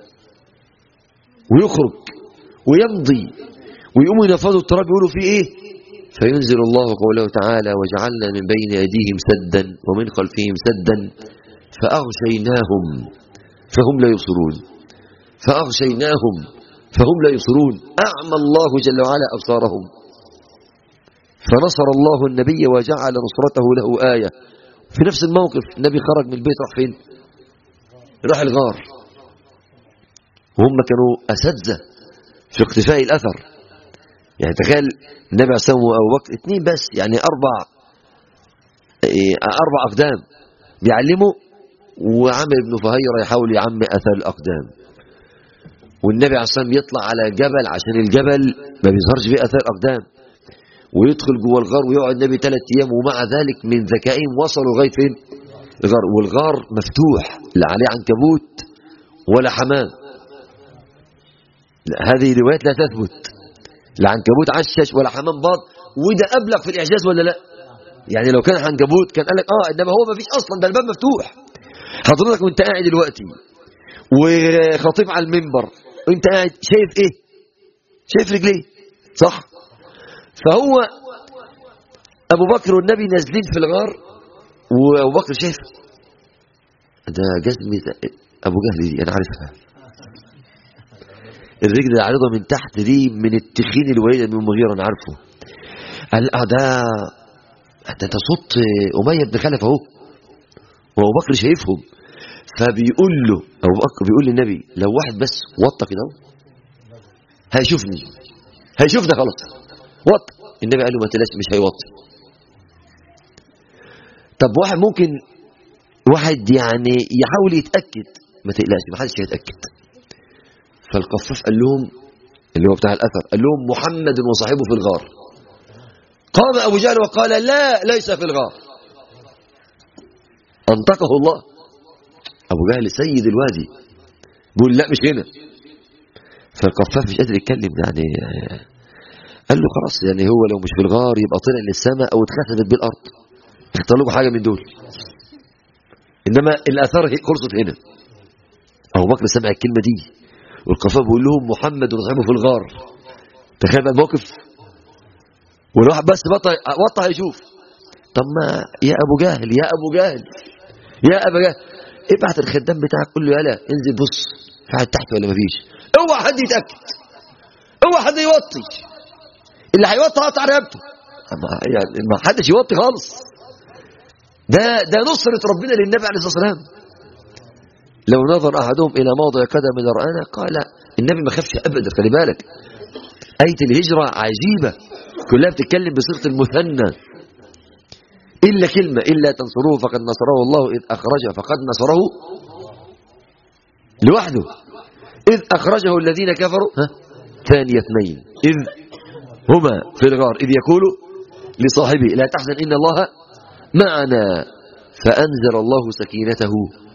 ويخرج ويمضي ويقوموا ينفضوا التراب يقولوا فيه ايه فينزل الله قوله تعالى وجعلنا من بين ايديهم سدا ومن خلفهم سدا فاغشيناهم فهم لا يبصرون فاغشيناهم فهم لا يبصرون أعمى الله جل وعلا أبصارهم فنصر الله النبي وجعل نصرته له آية في نفس الموقف النبي خرج من البيت راح فين راح الغار وهم كانوا أساتذة في اقتفاء الأثر يعني تخيل النبي عليه الصلاة والسلام وأبو بكر اثنين بس يعني أربع إيه، أربع أقدام بيعلموا وعامر بن فهيرة يحاول يعمي أثر الأقدام والنبي عليه الصلاة والسلام يطلع على جبل عشان الجبل ما بيظهرش فيه أثر الأقدام ويدخل جوه الغار ويقعد النبي ثلاث أيام ومع ذلك من ذكائهم وصلوا لغاية فين؟ الغار والغار مفتوح لا عليه عنكبوت ولا حمام لا هذه روايات لا تثبت لا عنكبوت عشش ولا حمام باض وده أبلغ في الإعجاز ولا لا يعني لو كان عنكبوت كان قال لك اه انما هو ما فيش اصلا ده الباب مفتوح حضرتك وانت قاعد دلوقتي وخطيب على المنبر وانت قاعد شايف ايه شايف رجليه صح فهو ابو بكر والنبي نازلين في الغار وابو بكر شايف ده جزمة ابو جهل دي انا عارفها الرجل العريضة من تحت دي من التخين الوليد من المغيرة انا عارفه قال اه ده ده ده صوت اميه بن خلف اهو وابو بكر شايفهم فبيقول له ابو بكر بيقول للنبي لو واحد بس وطى كده اهو هيشوفني هيشوفنا خلاص وطى النبي قال له ما تلاش مش هيوطي طب واحد ممكن واحد يعني يحاول يتاكد ما تقلقش ما حدش هيتاكد فالقفاف قال لهم اللي هو بتاع الاثر قال لهم محمد وصاحبه في الغار قام ابو جهل وقال لا ليس في الغار انطقه الله ابو جهل سيد الوادي بيقول لا مش هنا فالقفاف مش قادر يتكلم يعني قال له خلاص يعني هو لو مش في الغار يبقى طلع للسماء او اتخسفت بالارض اختار لكم حاجه من دول انما الاثار هي خلصت هنا ابو بكر سمع الكلمه دي والقفاف بيقول لهم محمد وصاحبه في الغار تخيل بقى الموقف والواحد بس بطل وطى هيشوف طب ما يا ابو جهل يا ابو جهل يا ابو جهل ابعت الخدام بتاعك قول له يلا انزل بص في حد تحت ولا مفيش اوعى حد يتاكد اوعى حد يوطي اللي هيوطي قطع رقبته ما- يعني ما حدش يوطي خالص ده ده نصرة ربنا للنبي عليه الصلاة والسلام لو نظر أحدهم إلى موضع قدم رآنا قال النبي ما خافش أبدا خلي بالك آية الهجرة عجيبة كلها بتتكلم بصيغة المثنى إلا كلمة إلا تنصروه فقد نصره الله إذ أخرجه فقد نصره لوحده إذ أخرجه الذين كفروا ها ثاني اثنين إذ هما في الغار إذ يقول لصاحبه لا تحزن إن الله معنا فأنزل الله سكينته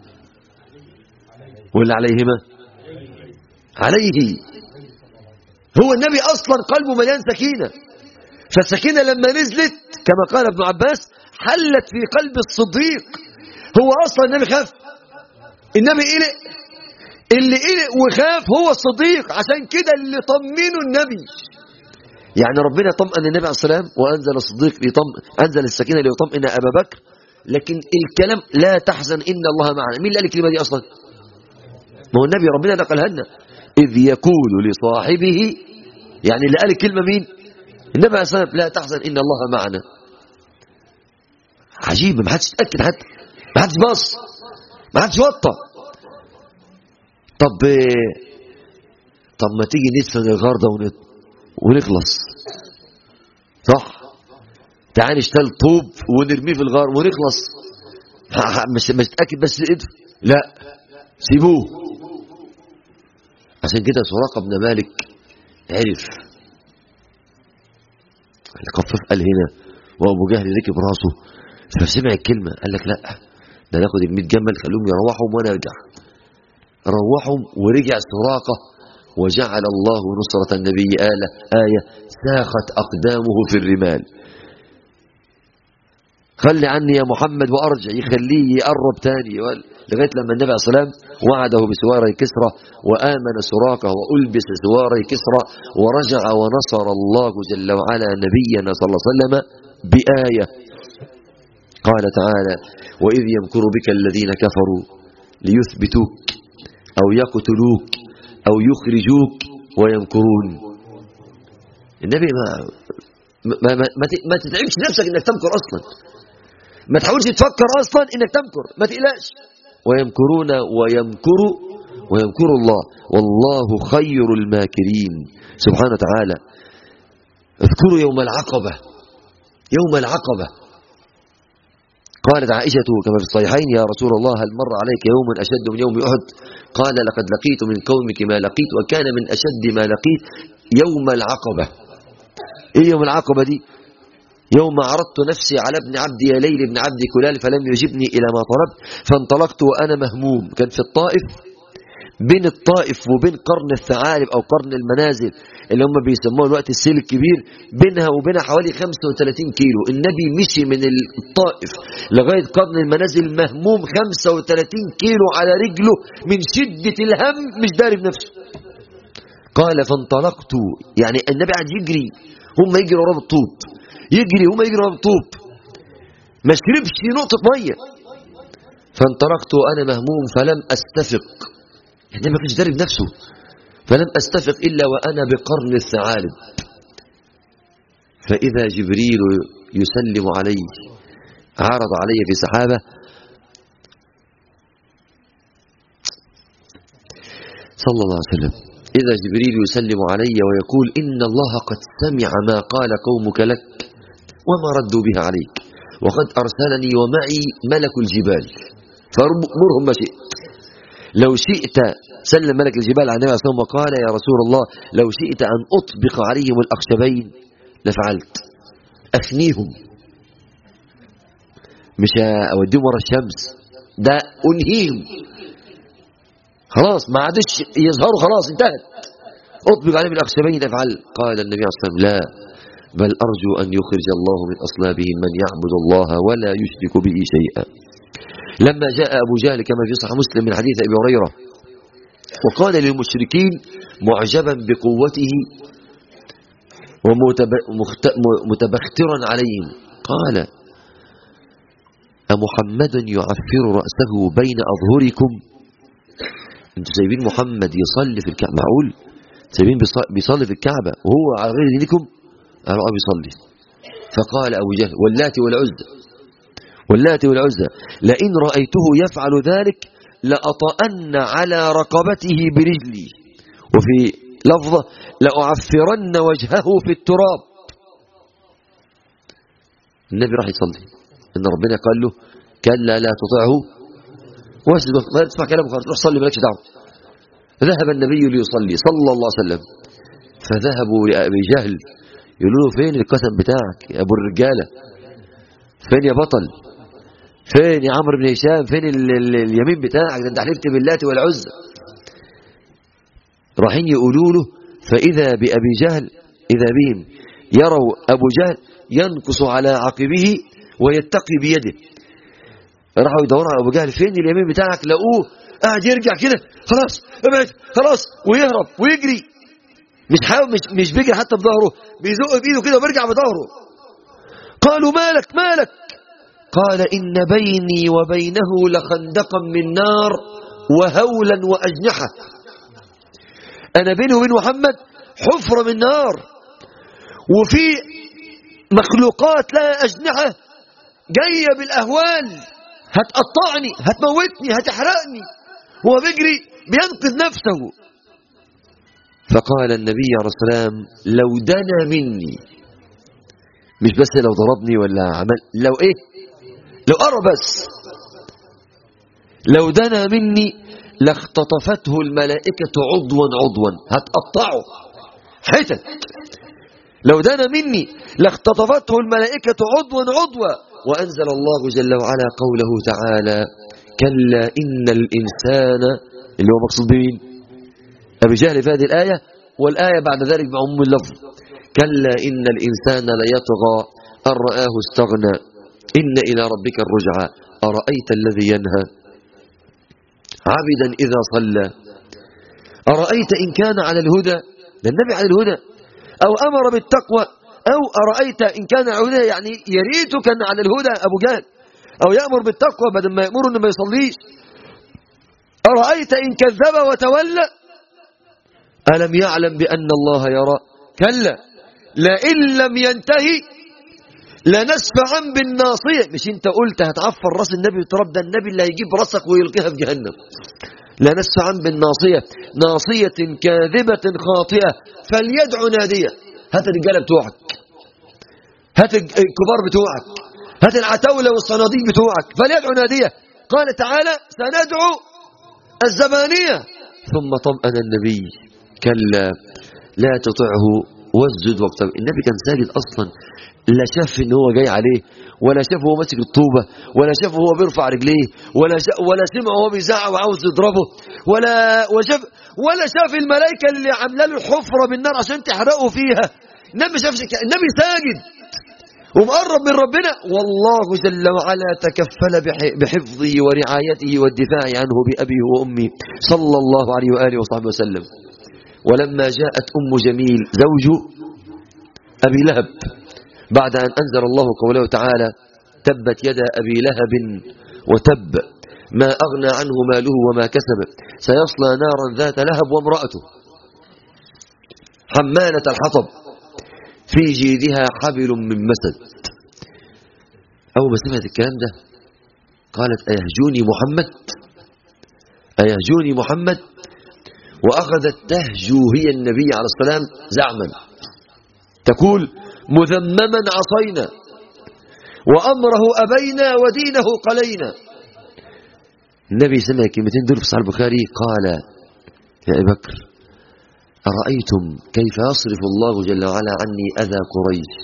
ولا عليهما عليه هو النبي أصلا قلبه مليان سكينة فالسكينة لما نزلت كما قال ابن عباس حلت في قلب الصديق هو أصلا النبي خاف النبي قلق اللي قلق وخاف هو الصديق عشان كده اللي طمنه النبي يعني ربنا طمأن النبي عليه السلام وأنزل الصديق ليطم أنزل السكينة ليطمئن أبا بكر لكن الكلام لا تحزن إن الله معنا مين اللي قال الكلمة دي أصلا ما هو النبي ربنا نقلها لنا إذ يقول لصاحبه يعني اللي قال الكلمة مين النبي عليه السلام لا تحزن إن الله معنا عجيب ما حدش اتأكد حتى ما حدش بص ما حدش وطى طب طب ما تيجي ندفن الغار ده ونت... ونخلص صح تعال نشتغل طوب ونرميه في الغار ونخلص ح- ح- مش مش متاكد بس ادفن لا سيبوه عشان كده سراقه بن مالك عرف القفاف قال هنا وابو جهل ركب راسه فسمع الكلمه قال لك لا ده ناخد ال 100 جمل خلوهم يروحهم وانا ارجع روحهم ورجع سراقه وجعل الله نصرة النبي آلة آية ساخت أقدامه في الرمال خلي عني يا محمد وأرجع يخليه يقرب تاني وقال- لغاية لما النبي عليه الصلاة والسلام وعده بسواري كسرى وآمن سراقه وألبس سواري كسرى ورجع ونصر الله جل وعلا نبينا صلى الله عليه وسلم بآية قال تعالى وإذ يمكر بك الذين كفروا ليثبتوك أو يقتلوك أو يخرجوك ويمكرون النبي ما ما, ما, ما, ت- ما تتعبش نفسك انك تمكر اصلا ما تحاولش تفكر اصلا انك تمكر ما تقلقش ويمكرون ويمكر ويمكر الله والله خير الماكرين سبحانه وتعالى اذكروا يوم العقبة يوم العقبة قالت عائشة كما في الصحيحين يا رسول الله هل مر عليك يوم أشد من يوم أحد قال لقد لقيت من قومك ما لقيت وكان من أشد ما لقيت يوم العقبة إيه يوم العقبة دي يوم عرضت نفسي على ابن عبد يا ليل ابن عبد كلال فلم يجبني إلى ما طلبت فانطلقت وأنا مهموم كان في الطائف بين الطائف وبين قرن الثعالب أو قرن المنازل اللي هم بيسموه الوقت السيل الكبير بينها وبينها حوالي 35 كيلو النبي مشي من الطائف لغاية قرن المنازل مهموم 35 كيلو على رجله من شدة الهم مش داري بنفسه قال فانطلقت يعني النبي قاعد يجري هم يجري وراه بالطوب يجري هم يجري وراه بالطوب ما شربش نقطة مية فانطلقت وأنا مهموم فلم أستفق يعني ما كانش داري بنفسه فلم أستفق إلا وأنا بقرن الثعالب فإذا جبريل يسلم علي عرض علي في سحابة صلى الله عليه وسلم إذا جبريل يسلم علي ويقول إن الله قد سمع ما قال قومك لك وما ردوا بها عليك وقد أرسلني ومعي ملك الجبال فمرهم ما شئت لو شئت سلم ملك الجبال عن النبي عليه الصلاة وقال يا رسول الله لو شئت أن أطبق عليهم الأخشبين لفعلت أثنيهم مش أوديهم ورا الشمس ده أنهيهم خلاص ما عادش يظهروا خلاص انتهت أطبق عليهم الأخشبين لفعل قال النبي عليه الصلاة والسلام لا بل أرجو أن يخرج الله من أصلابهم من يعبد الله ولا يشرك به شيئا لما جاء أبو جهل كما في صحيح مسلم من حديث أبي هريرة وقال للمشركين معجبا بقوته ومتبخترا عليهم قال أمحمد يعفر رأسه بين أظهركم انتوا سايبين محمد يصلي في الكعبة معقول سايبين بيصلي في الكعبة وهو على غير دينكم قالوا اه بيصلي فقال أبو جهل واللاتي والعزى واللاتي والعزى لئن رأيته يفعل ذلك لأطأن على رقبته برجلي وفي لفظة لأعفرن وجهه في التراب النبي راح يصلي إن ربنا قال له كلا لا تطعه واسجد ما تسمع كلامه خالص روح صلي مالكش دعوه ذهب النبي ليصلي صلى الله عليه وسلم فذهبوا لأبي جهل يقولوا له فين القسم بتاعك يا أبو الرجالة فين يا بطل فين يا عمرو بن هشام فين ال ال اليمين بتاعك ده انت حلفت باللات والعزى رايحين يقولوا له فإذا بأبي جهل إذا بهم يروا أبو جهل ينقص على عقبه ويتقي بيده راحوا يدوروا على أبو جهل فين اليمين بتاعك لقوه قاعد يرجع كده خلاص ابعد خلاص ويهرب ويجري مش حاول مش مش بيجري حتى بظهره بيزق بايده كده وبيرجع بظهره قالوا مالك مالك قال إن بيني وبينه لخندقا من نار وهولا وأجنحة أنا بيني وبين محمد حفرة من نار وفي مخلوقات لها أجنحة جاية بالأهوال هتقطعني هتموتني هتحرقني هو بيجري بينقذ نفسه فقال النبي عليه السلام لو دنا مني مش بس لو ضربني ولا عمل لو ايه لو قرب بس لو دنا مني لاختطفته الملائكة عضوا عضوا هتقطعه حتت لو دنا مني لاختطفته الملائكة عضوا عضوا وأنزل الله جل وعلا قوله تعالى كلا إن الإنسان اللي هو مقصود بمين أبي جهل في هذه الآية والآية بعد ذلك بعموم اللفظ كلا إن الإنسان ليطغى أن رآه استغنى إن إلى ربك الرجعى أرأيت الذي ينهى عبدا إذا صلى أرأيت إن كان على الهدى ده النبي على الهدى أو أمر بالتقوى أو أرأيت إن كان على الهدى يعني يريت كان على الهدى أبو جهل أو يأمر بالتقوى بدل ما يأمر إنه ما يصليش أرأيت إن كذب وتولى ألم يعلم بأن الله يرى كلا لئن لم ينتهي لنسفعا بالناصية مش انت قلت هتعفر راس النبي بالتراب ده النبي اللي هيجيب راسك ويلقيها في جهنم لا نسفعا بالناصية ناصية كاذبة خاطئة فليدعو نادية هات الرجالة بتوعك هات الكبار بتوعك هات العتاولة والصناديق بتوعك فليدعو نادية قال تعالى سندعو الزبانية ثم طمأن النبي كلا لا تطعه واسجد واقترب النبي كان ساجد أصلا لا شاف ان هو جاي عليه ولا شاف هو ماسك الطوبة ولا شاف هو بيرفع رجليه ولا شاف ولا سمع هو بيزعق وعاوز يضربه ولا وشاف ولا شاف الملائكة اللي عامله له الحفرة بالنار عشان تحرقه فيها النبي شاف النبي ساجد ومقرب من ربنا والله جل وعلا تكفل بحفظه ورعايته والدفاع عنه بأبيه وأمي صلى الله عليه وآله وصحبه وسلم ولما جاءت أم جميل زوج أبي لهب بعد أن أنزل الله قوله تعالى تبت يدا أبي لهب وتب ما أغنى عنه ماله وما كسب سيصلى نارا ذات لهب وامرأته حمالة الحطب في جيدها حبل من مسد أول ما سمعت الكلام ده قالت أيهجوني محمد أيهجوني محمد وأخذت تهجو هي النبي عليه السلام زعما تقول مذمما عصينا وأمره أبينا ودينه قلينا النبي سمع كلمتين دول في صحيح البخاري قال يا أبي بكر أرأيتم كيف يصرف الله جل وعلا عني أذى قريش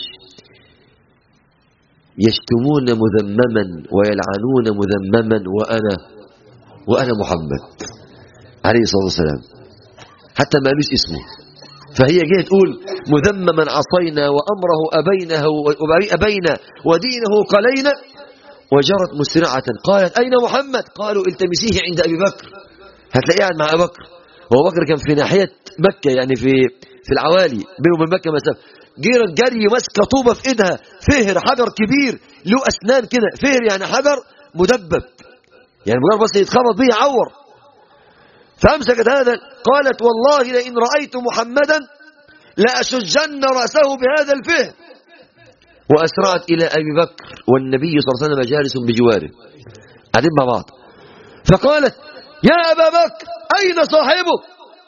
يشتمون مذمما ويلعنون مذمما وأنا وأنا محمد عليه الصلاة والسلام حتى ما قالوش اسمه فهي جايه تقول مذمما عصينا وأمره أبينه أبينا ودينه قلينا وجرت مسرعة قالت أين محمد قالوا التمسيه عند أبي بكر هتلاقيه قاعد مع أبي بكر هو بكر كان في ناحية مكة يعني في في العوالي بينه وبين مكة مسافة جيرت جري ماسكة طوبة في إيدها فهر حجر كبير له أسنان كده فهر يعني حجر مدبب يعني مجرد بس يتخبط به يعور فأمسكت هذا قالت والله لئن رأيت محمدا لأشجن رأسه بهذا الفهم وأسرعت إلى أبي بكر والنبي صلى الله عليه وسلم جالس بجواره قاعدين مع بعض فقالت يا أبا بكر أين صاحبك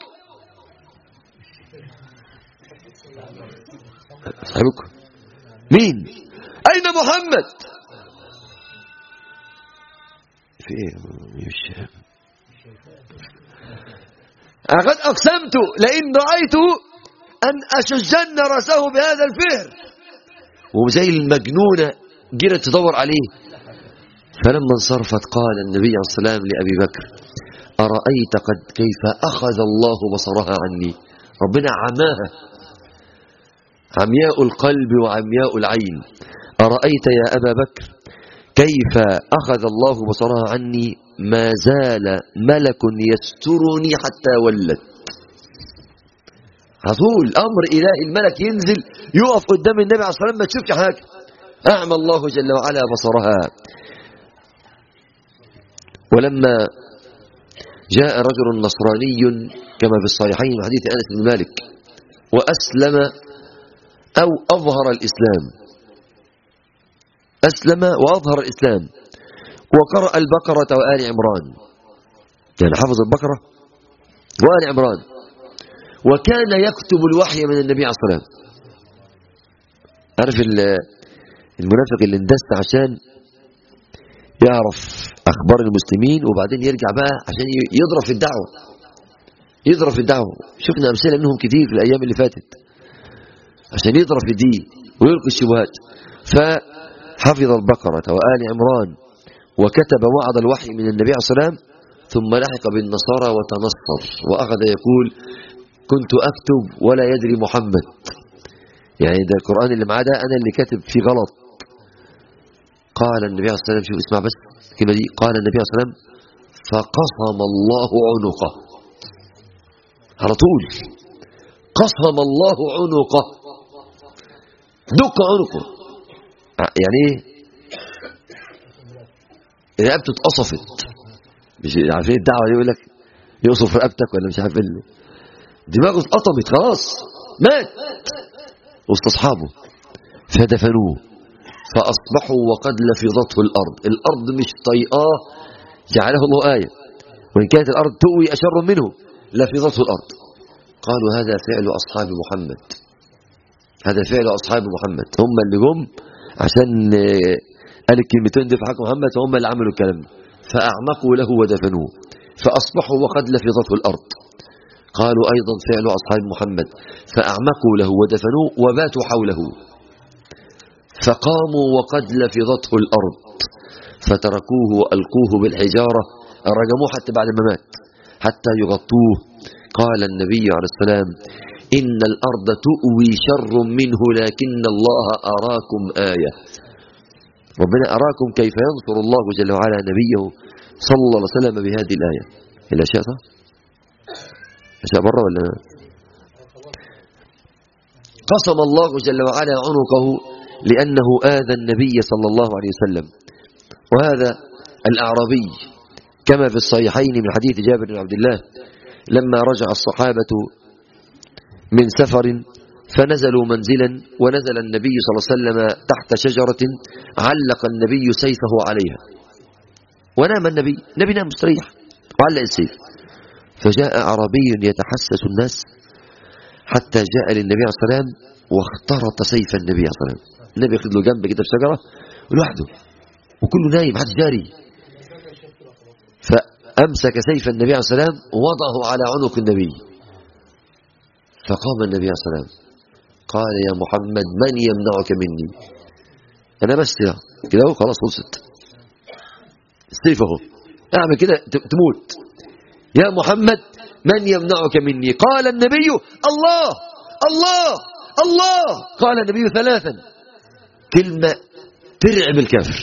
صاحبك مين أين محمد في ايه مش لقد أقسمت لئن رأيته أن أشجن رأسه بهذا الفهر وزي المجنونة جرت تدور عليه فلما انصرفت قال النبي عليه السلام لأبي بكر أرأيت قد كيف أخذ الله بصرها عني ربنا عماها عمياء القلب وعمياء العين أرأيت يا أبا بكر كيف أخذ الله بصرها عني ما زال ملك يسترني حتى ولت طول أمر إله الملك ينزل يقف قدام النبي عليه الصلاة والسلام ما تشوفش حاجة أعمى الله جل وعلا بصرها ولما جاء رجل نصراني كما في الصحيحين من حديث أنس بن مالك وأسلم أو أظهر الإسلام أسلم وأظهر الإسلام وقرأ البقرة وآل عمران يعني حفظ البقرة وآل عمران وكان يكتب الوحي من النبي عليه الصلاة والسلام عارف المنافق اللي اندست عشان يعرف أخبار المسلمين وبعدين يرجع بقى عشان يضرب في الدعوة يضرب في الدعوة شفنا أمثلة منهم كتير في الأيام اللي فاتت عشان يضرب في الدين ويلقي الشبهات فحفظ البقرة وآل عمران وكتب وعد الوحي من النبي عليه الصلاة والسلام ثم لحق بالنصارى وتنصر وأخذ يقول كنت أكتب ولا يدري محمد يعني ده القرآن اللي معاه ده أنا اللي كاتب فيه غلط قال النبي عليه الصلاة والسلام شوف اسمع بس الكلمة دي قال النبي عليه الصلاة والسلام فقصم الله عنقه على طول قصم الله عنقه دق عنقه يعني ايه رقبته اتقصفت مش عارفين الدعوه دي يقول لك يقصف رقبتك ولا مش عارف اللي. دماغه اتقطمت خلاص مات وسط اصحابه فدفنوه فاصبحوا وقد لفظته الارض الارض مش طيئاه جعله الله ايه وإن كانت الأرض تؤوي أشر منه لفظته الأرض قالوا هذا فعل أصحاب محمد هذا فعل أصحاب محمد هم اللي جم عشان قال الكلمتين دي في حق محمد فهم اللي عملوا الكلام فأعمقوا له ودفنوه فأصبحوا وقد لفظته الأرض قالوا أيضا فعل أصحاب محمد فأعمقوا له ودفنوه وباتوا حوله فقاموا وقد لفظته الأرض فتركوه وألقوه بالحجارة رجموه حتى بعد ما مات حتى يغطوه قال النبي عليه السلام إن الأرض تؤوي شر منه لكن الله أراكم آية ربنا أراكم كيف ينصر الله جل وعلا نبيه صلى الله عليه وسلم بهذه الآية إلا شاء صح؟ شاء بره ولا قسم الله جل وعلا عنقه لأنه آذى النبي صلى الله عليه وسلم وهذا الأعرابي كما في الصحيحين من حديث جابر بن عبد الله لما رجع الصحابة من سفر فنزلوا منزلا ونزل النبي صلى الله عليه وسلم تحت شجرة علق النبي سيفه عليها ونام النبي النبي نام مستريح وعلق السيف فجاء أعرابي يتحسس الناس حتى جاء للنبي عليه الصلاة والسلام واخترط سيف النبي عليه الصلاة والسلام النبي ياخد له جنب كده في شجرة لوحده وكله نايم محدش جاري فأمسك سيف النبي عليه الصلاة والسلام ووضعه على عنق النبي فقام النبي عليه الصلاة والسلام قال يا محمد من يمنعك مني أنا بس كده اهو خلاص خلصت السيف اهو اعمل كده تموت يا محمد من يمنعك مني قال النبي الله الله الله قال النبي ثلاثا كلمة ترعب الكافر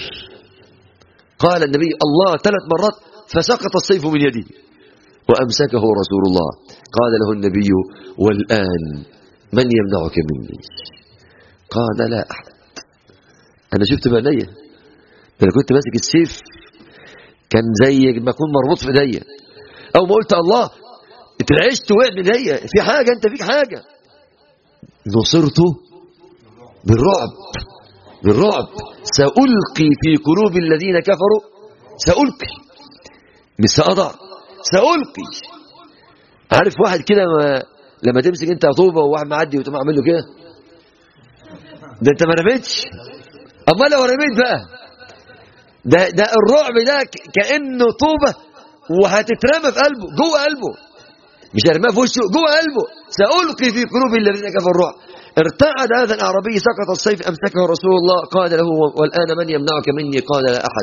قال النبي الله ثلاث مرات فسقط السيف من يده وأمسكه رسول الله قال له النبي والآن من يمنعك مني قال لا أحد أنا شفت بعينيا أنا كنت ماسك السيف كان زي ما أكون مربوط في ايديا أو ما قلت الله اترعشت وقعت من ايديا في حاجة أنت فيك حاجة نصرت بالرعب بالرعب سألقي في قلوب الذين كفروا سألقي مش سأضع سألقي عارف واحد كده ما لما تمسك انت طوبة وواحد معدي وتقوم عامل له كده ده انت ما رميتش اما لو رميت بقى ده ده الرعب ده كأنه طوبة وهتترمى في قلبه جوه قلبه مش هرميها في وشه جوه قلبه سألقي في قلوب الذين كفروا الرعب ارتعد هذا الأعرابي سقط السيف أمسكه رسول الله قال له والآن من يمنعك مني قال لا أحد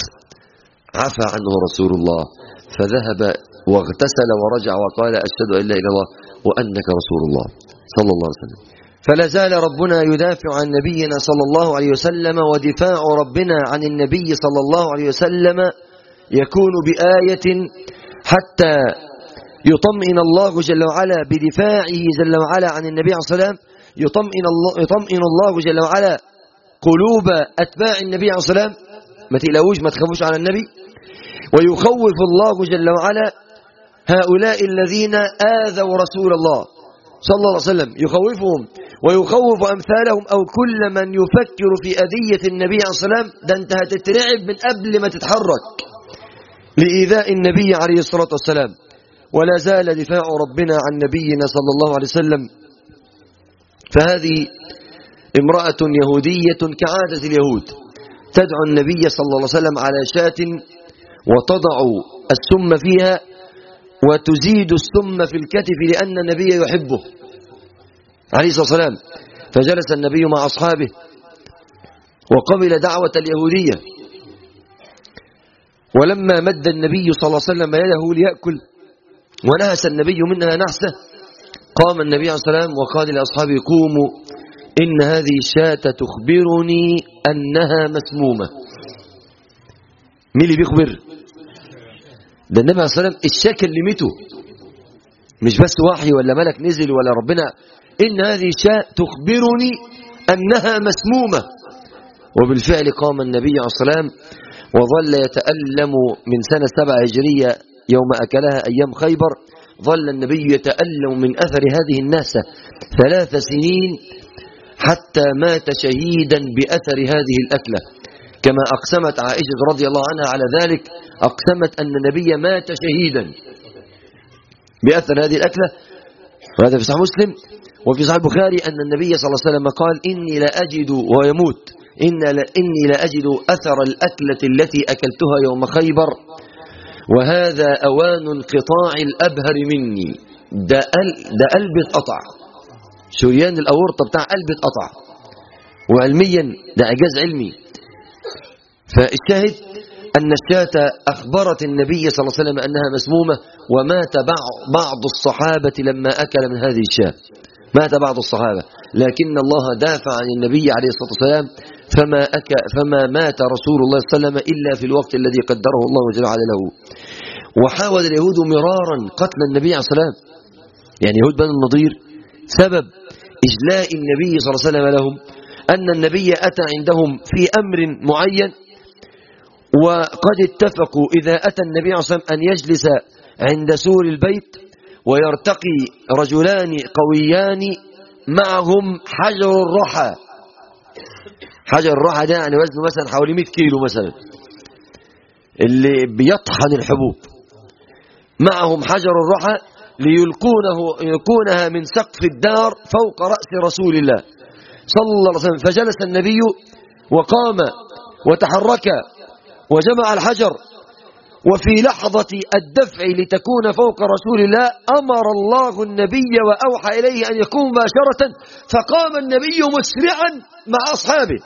عفى عنه رسول الله فذهب واغتسل ورجع وقال أشهد أن لا إله إلا الله وأنك رسول الله صلى الله عليه وسلم فلا زال ربنا يدافع عن نبينا صلى الله عليه وسلم ودفاع ربنا عن النبي صلى الله عليه وسلم يكون بآية حتى يطمئن الله جل وعلا بدفاعه جل وعلا عن النبي عليه الصلاة والسلام يطمئن الله, يطمئن الله جل وعلا قلوب أتباع النبي عليه الصلاة والسلام ما تقلقوش ما تخافوش على النبي ويخوف الله جل وعلا هؤلاء الذين آذوا رسول الله صلى الله عليه وسلم يخوفهم ويخوف أمثالهم أو كل من يفكر في أذية النبي عليه الصلاة والسلام ده انت هتترعب من قبل ما تتحرك لإيذاء النبي عليه الصلاة والسلام ولا زال دفاع ربنا عن نبينا صلى الله عليه وسلم فهذه امرأة يهودية كعادة اليهود تدعو النبي صلى الله عليه وسلم على شاة وتضع السم فيها وتزيد السم في الكتف لأن النبي يحبه عليه الصلاة والسلام فجلس النبي مع أصحابه وقبل دعوة اليهودية ولما مد النبي صلى الله عليه وسلم يده ليأكل ونهس النبي منها نحسه قام النبي عليه الصلاة والسلام وقال لأصحابه قوموا إن هذه الشاة تخبرني أنها مسمومة مين اللي بيخبر ده النبي عليه الصلاة والسلام الشاة كلمته مش بس وحي ولا ملك نزل ولا ربنا إن هذه الشاة تخبرني أنها مسمومة وبالفعل قام النبي عليه الصلاة والسلام وظل يتألم من سنة سبع هجرية يوم أكلها أيام خيبر ظل النبي يتألم من أثر هذه الناسة ثلاث سنين حتى مات شهيدا بأثر هذه الأكلة كما أقسمت عائشة رضي الله عنها على ذلك أقسمت أن النبي مات شهيدا بأثر هذه الأكلة وهذا في صحيح مسلم وفي صحيح البخاري أن النبي صلى الله عليه وسلم قال إني لأجد ويموت إن إني لأجد أثر الأكلة التي أكلتها يوم خيبر وهذا أوان انقطاع الأبهر مني ده, قل ده قلبي اتقطع شريان الأورطة بتاع قلبي اتقطع وعلميا ده إعجاز علمي فالشاهد أن الشاة أخبرت النبي صلى الله عليه وسلم أنها مسمومة ومات بعض الصحابة لما أكل من هذه الشاة مات بعض الصحابة لكن الله دافع عن النبي عليه الصلاة والسلام فما, أك فما مات رسول الله صلى الله عليه وسلم إلا في الوقت الذي قدره الله جل وعلا له وحاول اليهود مرارا قتل النبي عليه الصلاة والسلام يعني يهود بن النضير سبب إجلاء النبي صلى الله عليه وسلم لهم أن النبي أتى عندهم في أمر معين وقد اتفقوا إذا أتى النبي عليه الصلاة والسلام أن يجلس عند سور البيت ويرتقي رجلان قويان معهم حجر الرحى حجر الرحى ده يعني وزنه مثلا حوالي 100 كيلو مثلا اللي بيطحن الحبوب معهم حجر الرحى ليلقونه يلقونها من سقف الدار فوق رأس رسول الله صلى الله عليه وسلم فجلس النبي وقام وتحرك وجمع الحجر وفي لحظة الدفع لتكون فوق رسول الله أمر الله النبي وأوحى إليه أن يكون مباشرة فقام النبي مسرعا مع أصحابه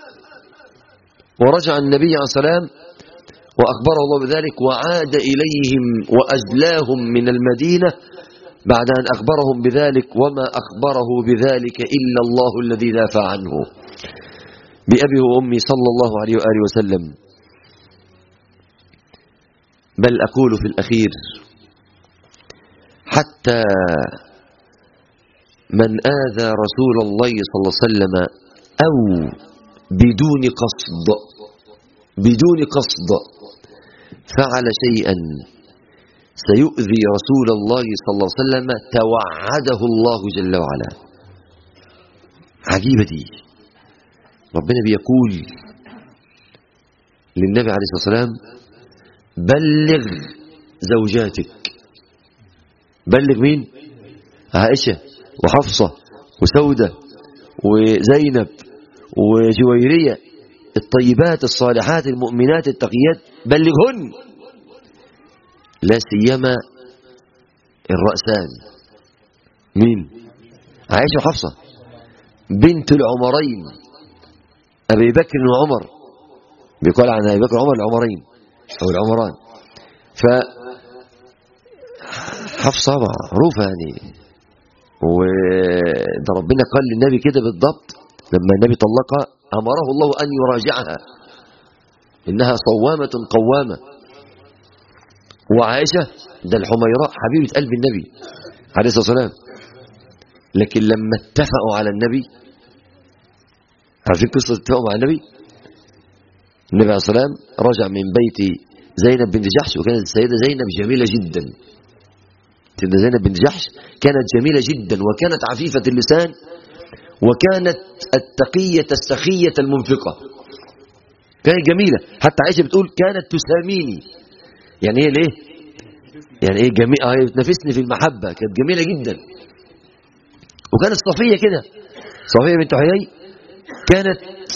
ورجع النبي عليه السلام وأخبره الله بذلك وعاد إليهم وأجلاهم من المدينة بعد أن أخبرهم بذلك وما أخبره بذلك إلا الله الذي دافع عنه بأبي وأمي صلى الله عليه وآله وسلم بل أقول في الأخير حتى من آذى رسول الله صلى الله عليه وسلم أو بدون قصد بدون قصد فعل شيئا سيؤذي رسول الله صلى الله عليه وسلم توعده الله جل وعلا عجيبة دي ربنا بيقول للنبي عليه الصلاة والسلام بلغ زوجاتك بلغ مين عائشة وحفصة وسودة وزينب وجويرية الطيبات الصالحات المؤمنات التقيات بلغهن لا سيما الرأسان مين عائشة وحفصة بنت العمرين أبي بكر وعمر بيقال عن أبي بكر وعمر العمرين أو العمران ف حفصة معروفة يعني وده ربنا قال للنبي كده بالضبط لما النبي طلقها أمره الله أن يراجعها إنها صوامة قوامة وعائشة ده الحميراء حبيبة قلب النبي عليه الصلاة والسلام لكن لما اتفقوا على النبي عارفين قصة اتفقوا مع النبي النبي عليه الصلاة والسلام رجع من بيت زينب بنت جحش وكانت السيدة زينب جميلة جدا سيدة زينب بنت جحش كانت جميلة جدا وكانت عفيفة اللسان وكانت التقية السخية المنفقة كانت جميلة حتى عائشة بتقول كانت تساميني يعني ايه ليه يعني ايه جميلة هي بتنافسني في المحبة كانت جميلة جدا وكانت صفية كده صفية بنت حيي كانت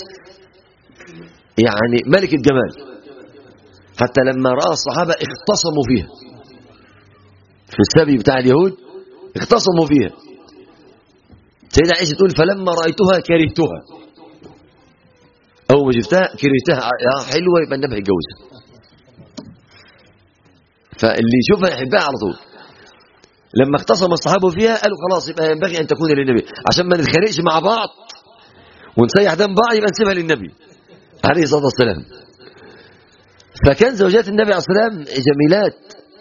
يعني ملك الجمال حتى لما رأى الصحابة اختصموا فيها في السبي بتاع اليهود اختصموا فيها سيدة عائشة تقول فلما رأيتها كرهتها أول ما شفتها كرهتها يا حلوة يبقى النبي هيتجوزها فاللي يشوفها يحبها على طول لما اختصم الصحابة فيها قالوا خلاص يبقى ينبغي أن تكون للنبي عشان ما نتخانقش مع بعض ونسيح دم بعض يبقى نسيبها للنبي عليه الصلاة والسلام فكان زوجات النبي عليه الصلاة والسلام جميلات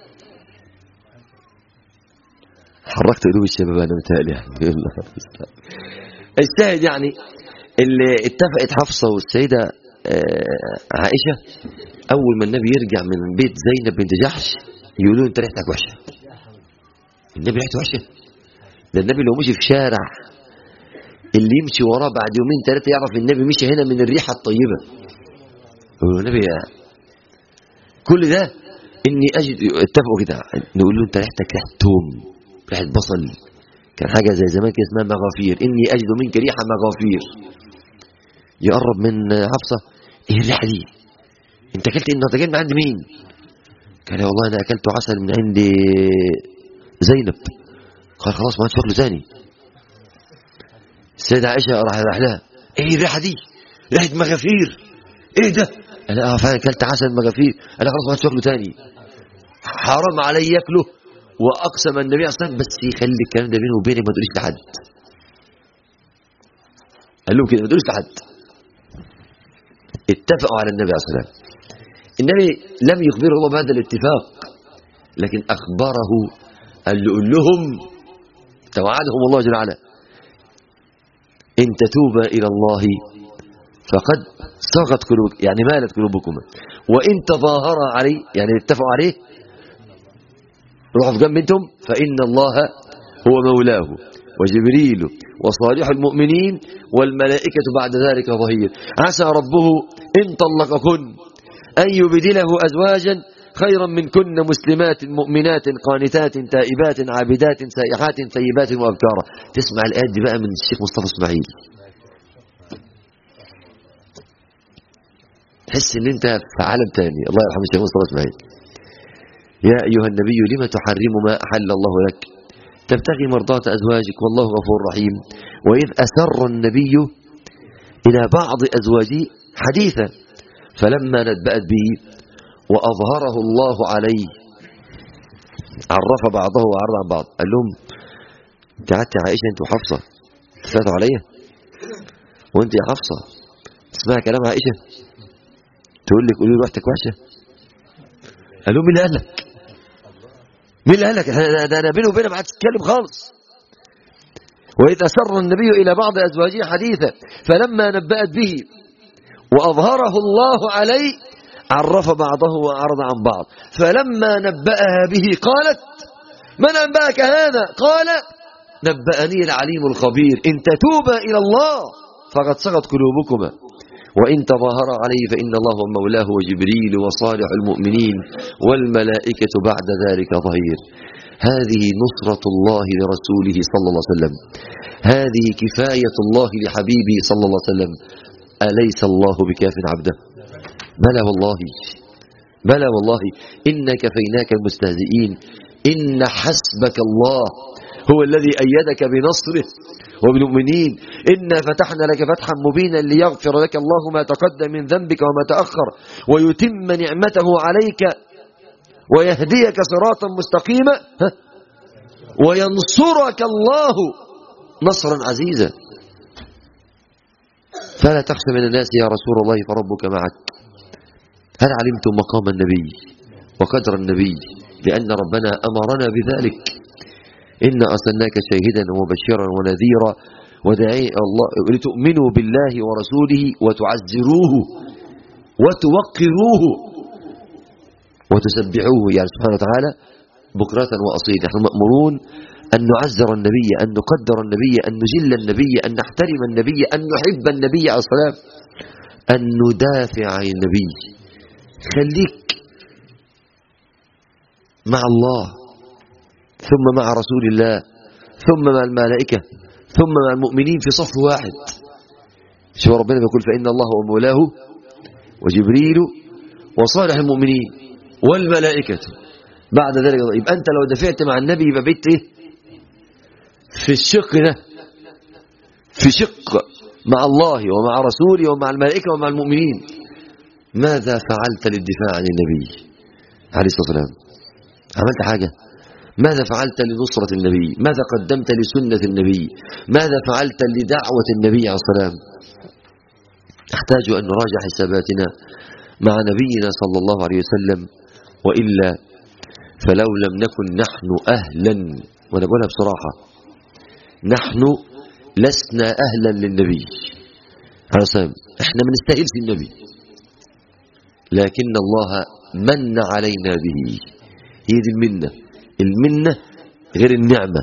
حركت قلوب الشباب انا متهيألي يعني الشاهد يعني اللي اتفقت حفصة والسيدة عائشة أول ما النبي يرجع من بيت زينب بنت جحش يقولوا أنت ريحتك وحشة النبي ريحته وحشة ده النبي لو مشي في شارع اللي يمشي وراه بعد يومين ثلاثة يعرف النبي مشي هنا من الريحة الطيبة والنبي كل ده اني اجد اتفقوا كده نقول له انت ريحتك ريحه توم ريحه بصل كان حاجه زي زمان كده اسمها مغافير اني اجد منك ريحه مغافير يقرب من حفصه ايه الريحه دي انت اكلت انت جاي من عند مين قال لي والله انا اكلت عسل من عند زينب قال خلاص ما تشوف له ثاني السيده عائشه راح راح لها ايه الريحه دي ريحه مغافير ايه ده انا اه فعلا اكلت عسل مغافير انا خلاص ما تشوف له ثاني حرام علي ياكله واقسم النبي صلى الله عليه وسلم بس يخلي الكلام ده بينه وبينك ما تقوليش لحد قال لهم كده ما تقوليش لحد اتفقوا على النبي عليه الصلاه والسلام النبي لم يخبره بهذا الاتفاق لكن اخبره قال له قل لهم توعدهم الله جل وعلا ان تتوبا الى الله فقد صغت قلوب يعني مالت قلوبكما وان تظاهرا عليه يعني اتفقوا عليه روحوا في جنب انتم فان الله هو مولاه وجبريل وصالح المؤمنين والملائكة بعد ذلك ظهير عسى ربه إن طلقكن أن يبدله أزواجا خيرا من كن مسلمات مؤمنات قانتات تائبات عابدات سائحات ثيبات وأبكارا تسمع الآيات دي بقى من الشيخ مصطفى اسماعيل تحس ان انت في عالم تاني الله يرحمه الشيخ مصطفى اسماعيل يا أيها النبي لم تحرم ما أحل الله لك تبتغي مرضاة أزواجك والله غفور رحيم وإذ أسر النبي إلى بعض أزواجه حديثا فلما نبأت به وأظهره الله عليه عرف بعضه وعرض عن بعض قال لهم انت قعدت يا عائشة انت وحفصة تفاتوا عليا وانت يا حفصة تسمع كلام عائشة تقول لك قولي روحتك وحشة قال لهم مين اللي قال لك مين اللي قال لك ده انا بيني وبينها ما عادش تتكلم خالص وإذ أسر النبي إلى بعض أزواجه حديثا فلما نبأت به وأظهره الله عليه عرف بعضه وأعرض عن بعض فلما نبأها به قالت من أنبأك هذا قال نبأني العليم الخبير إن تتوبا إلى الله فقد صغت قلوبكما وإن تظاهر عليه فإن الله هو مولاه وجبريل وصالح المؤمنين والملائكة بعد ذلك ظهير هذه نصرة الله لرسوله صلى الله عليه وسلم هذه كفاية الله لحبيبه صلى الله عليه وسلم أليس الله بكاف عبده بلى والله بلى والله إن كفيناك المستهزئين إن حسبك الله هو الذي أيدك بنصره وبالمؤمنين إنا فتحنا لك فتحا مبينا ليغفر لك الله ما تقدم من ذنبك وما تأخر ويتم نعمته عليك ويهديك صراطا مستقيما وينصرك الله نصرا عزيزا فلا تخشى من الناس يا رسول الله فربك معك هل علمتم مقام النبي وقدر النبي لأن ربنا أمرنا بذلك إنا أرسلناك شاهدا ومبشرا ونذيرا وداعي الله لتؤمنوا بالله ورسوله وتعزروه وتوقروه وتسبحوه يعني سبحانه وتعالى بكرة وأصيلا نحن مأمورون أن نعزر النبي أن نقدر النبي أن نجل النبي أن نحترم النبي أن نحب النبي عليه الصلاة أن ندافع عن النبي خليك مع الله ثم مع رسول الله ثم مع الملائكة ثم مع المؤمنين في صف واحد شوف ربنا بيقول فإن الله هو مولاه وجبريل وصالح المؤمنين والملائكة بعد ذلك يبقى أنت لو دفعت مع النبي يبقى بيت إيه في الشق ده في شق مع الله ومع رسوله ومع الملائكة ومع المؤمنين ماذا فعلت للدفاع عن النبي عليه الصلاة والسلام عملت حاجة ماذا فعلت لنصرة النبي ماذا قدمت لسنة النبي ماذا فعلت لدعوة النبي عليه السلام نحتاج أن نراجع حساباتنا مع نبينا صلى الله عليه وسلم وإلا فلو لم نكن نحن أهلا وأنا بقولها بصراحة نحن لسنا أهلا للنبي عليه السلام احنا ما نستاهلش النبي لكن الله من علينا به هي دي المنه المنة غير النعمة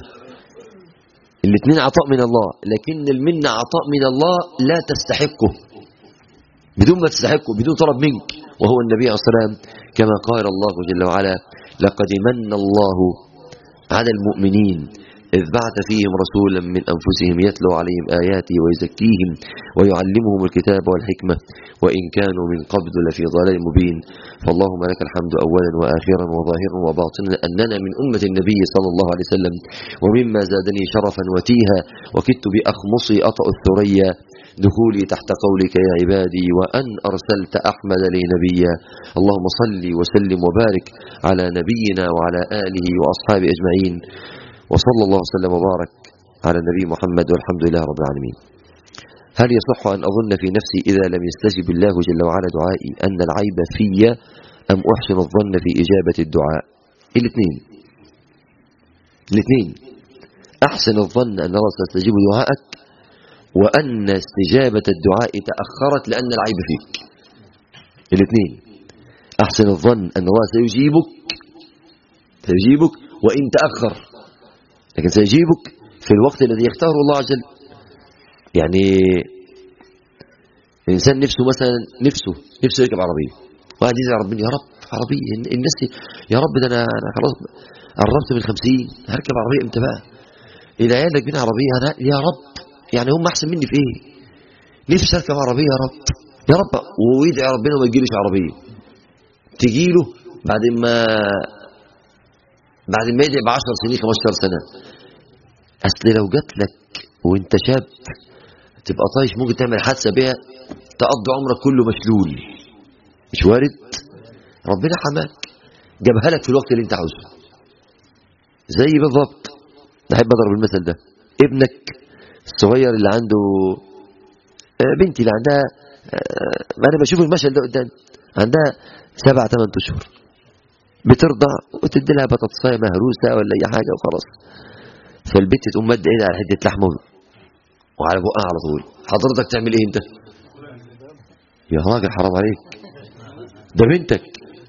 الاثنين عطاء من الله لكن المنة عطاء من الله لا تستحقه بدون ما تستحقه بدون طلب منك وهو النبي عليه الصلاة والسلام كما قال الله جل وعلا لقد من الله على المؤمنين إذ بعث فيهم رسولا من أنفسهم يتلو عليهم آياته ويزكيهم ويعلمهم الكتاب والحكمة وإن كانوا من قبل لفي ضلال مبين فاللهم لك الحمد أولا وآخرا وظاهرا وباطنا أننا من أمة النبي صلى الله عليه وسلم ومما زادني شرفا وتيها وكدت بأخمصي أطأ الثريا دخولي تحت قولك يا عبادي وأن أرسلت أحمد لي نبيا اللهم صل وسلم وبارك على نبينا وعلى آله وأصحابه أجمعين وصلى الله وسلم وبارك على النبي محمد والحمد لله رب العالمين هل يصح أن أظن في نفسي إذا لم يستجب الله جل وعلا دعائي أن العيب في أم أحسن الظن في إجابة الدعاء الاثنين الاثنين أحسن الظن أن الله سيستجيب دعائك وأن استجابة الدعاء تأخرت لأن العيب فيك الاثنين أحسن الظن أن الله سيجيبك سيجيبك وإن تأخر لكن سيجيبك في الوقت الذي يختاره الله عز وجل يعني الإنسان نفسه مثلا نفسه نفسه يركب عربية واحد يدعي ربنا يا رب عربية الناس يا رب ده أنا أنا خلاص قربت من الخمسين هركب عربية امتى بقى العيال راكبين عربية أنا يا رب يعني هم أحسن مني في إيه نفسي أركب عربية يا رب يا رب ويدعي ربنا وما يجيلش عربية تجيله بعد ما بعد ما يدعي ب 10 سنين 15 سنة أصل لو جات لك وأنت شاب تبقى طايش ممكن تعمل حادثة بيها تقضي عمرك كله مشلول مش وارد ربنا حماك جابها لك في الوقت اللي انت عاوزه زي بالضبط بحب اضرب المثل ده ابنك الصغير اللي عنده بنتي اللي عندها ما انا بشوف المشهد ده قدامي عندها سبع ثمان اشهر بترضع وتدي لها بطاطسايه مهروسه ولا اي حاجه وخلاص فالبنت تقوم مد ايدها على حته لحمه وعلى بقها على طول حضرتك تعمل ايه انت يا راجل حرام عليك ده بنتك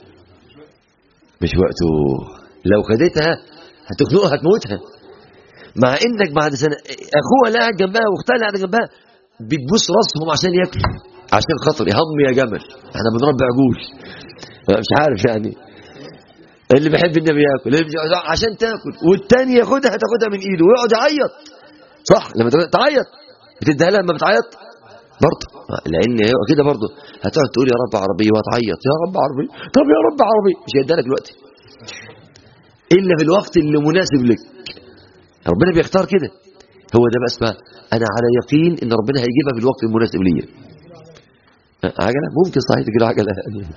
مش وقته لو خدتها هتخنقها هتموتها مع انك بعد سنه اخوها اللي قاعد جنبها واختها اللي قاعده جنبها بتبوس راسهم عشان ياكلوا عشان خاطر يهم يا جمل احنا بنربي عجول مش عارف يعني اللي بيحب النبي ياكل اللي بيجي عشان تاكل والتاني ياخدها تاخدها من ايده ويقعد يعيط صح لما تعيط بتديها لها لما بتعيط برضه لان هي كده برضه هتقعد تقول يا رب عربيه وهتعيط يا رب عربيه طب يا رب عربيه مش هيديها لك دلوقتي الا في الوقت اللي مناسب لك ربنا بيختار كده هو ده بس بقى انا على يقين ان ربنا هيجيبها في الوقت المناسب ليا عجله ممكن صحيح تجيله عجله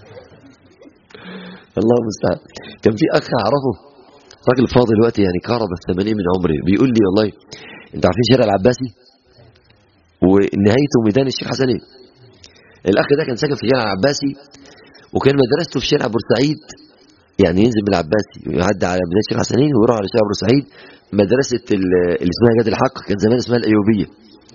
الله المستعان كان في اخ اعرفه راجل فاضل دلوقتي يعني قارب الثمانين من عمري بيقول لي والله انت عارفين شارع العباسي ونهايته ميدان الشيخ حسنين الاخ ده كان ساكن في شارع العباسي وكان مدرسته في شارع بورسعيد يعني ينزل من العباسي ويعدي على ميدان الشيخ حسنين ويروح على شارع بورسعيد مدرسه اللي اسمها جاد الحق كان زمان اسمها الايوبيه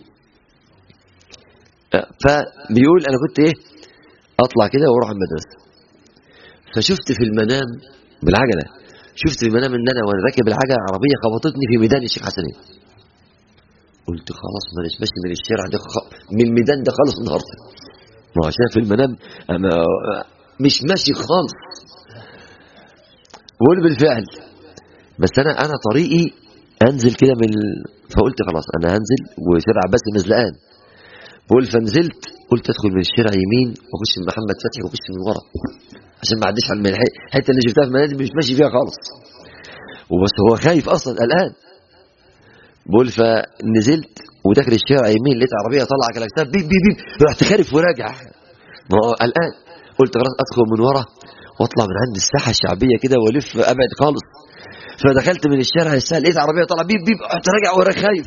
فبيقول انا كنت ايه اطلع كده واروح المدرسه فشفت في المنام بالعجله شفت في المنام ان انا وانا راكب العجله عربيه خبطتني في ميدان الشيخ حسنين قلت خلاص ما ماشي من الشارع ده خ... من الميدان ده خالص النهارده ما هو شايف المنام أما مش ماشي خالص بقول بالفعل بس انا انا طريقي انزل كده من ال... فقلت خلاص انا هنزل وشارع عباس مزلقان بقول فنزلت قلت ادخل من الشارع يمين واخش من محمد فتحي واخش من ورا عشان ما اعديش على الحته اللي شفتها في المنازل مش ماشي فيها خالص وبس هو خايف اصلا قلقان بقول فنزلت وداخل الشارع يمين لقيت عربيه طالعه كلاكسات بيب بيب بيب رحت خارف وراجع ما هو قلقان قلت خلاص ادخل من ورا واطلع من عند الساحه الشعبيه كده والف ابعد خالص فدخلت من الشارع السهل لقيت عربيه طالعه بيب بيب رحت راجع ورا خايف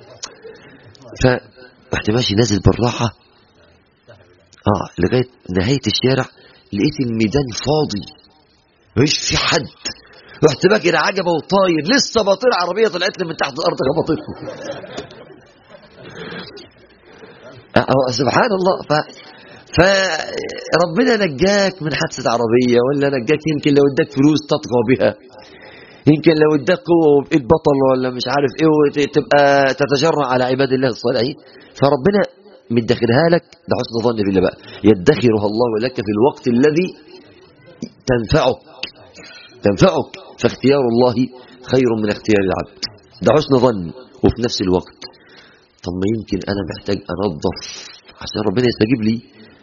فرحت ماشي نازل بالراحه اه لغايه نهايه الشارع لقيت الميدان فاضي مفيش في حد رحت باكر عجبه وطاير لسه بطير عربيه طلعت لي من تحت الارض خبطتني أه سبحان الله ف فربنا نجاك من حادثه عربيه ولا نجاك يمكن لو اداك فلوس تطغى بها يمكن لو اداك قوه وبقيت بطل ولا مش عارف ايه تبقى تتجرع على عباد الله الصالحين فربنا مدخرها لك ده حسن ظن بالله بقى يدخرها الله لك في الوقت الذي تنفعك تنفعك فاختيار الله خير من اختيار العبد ده حسن ظن وفي نفس الوقت طب ما يمكن انا محتاج انظف عشان ربنا يستجيب لي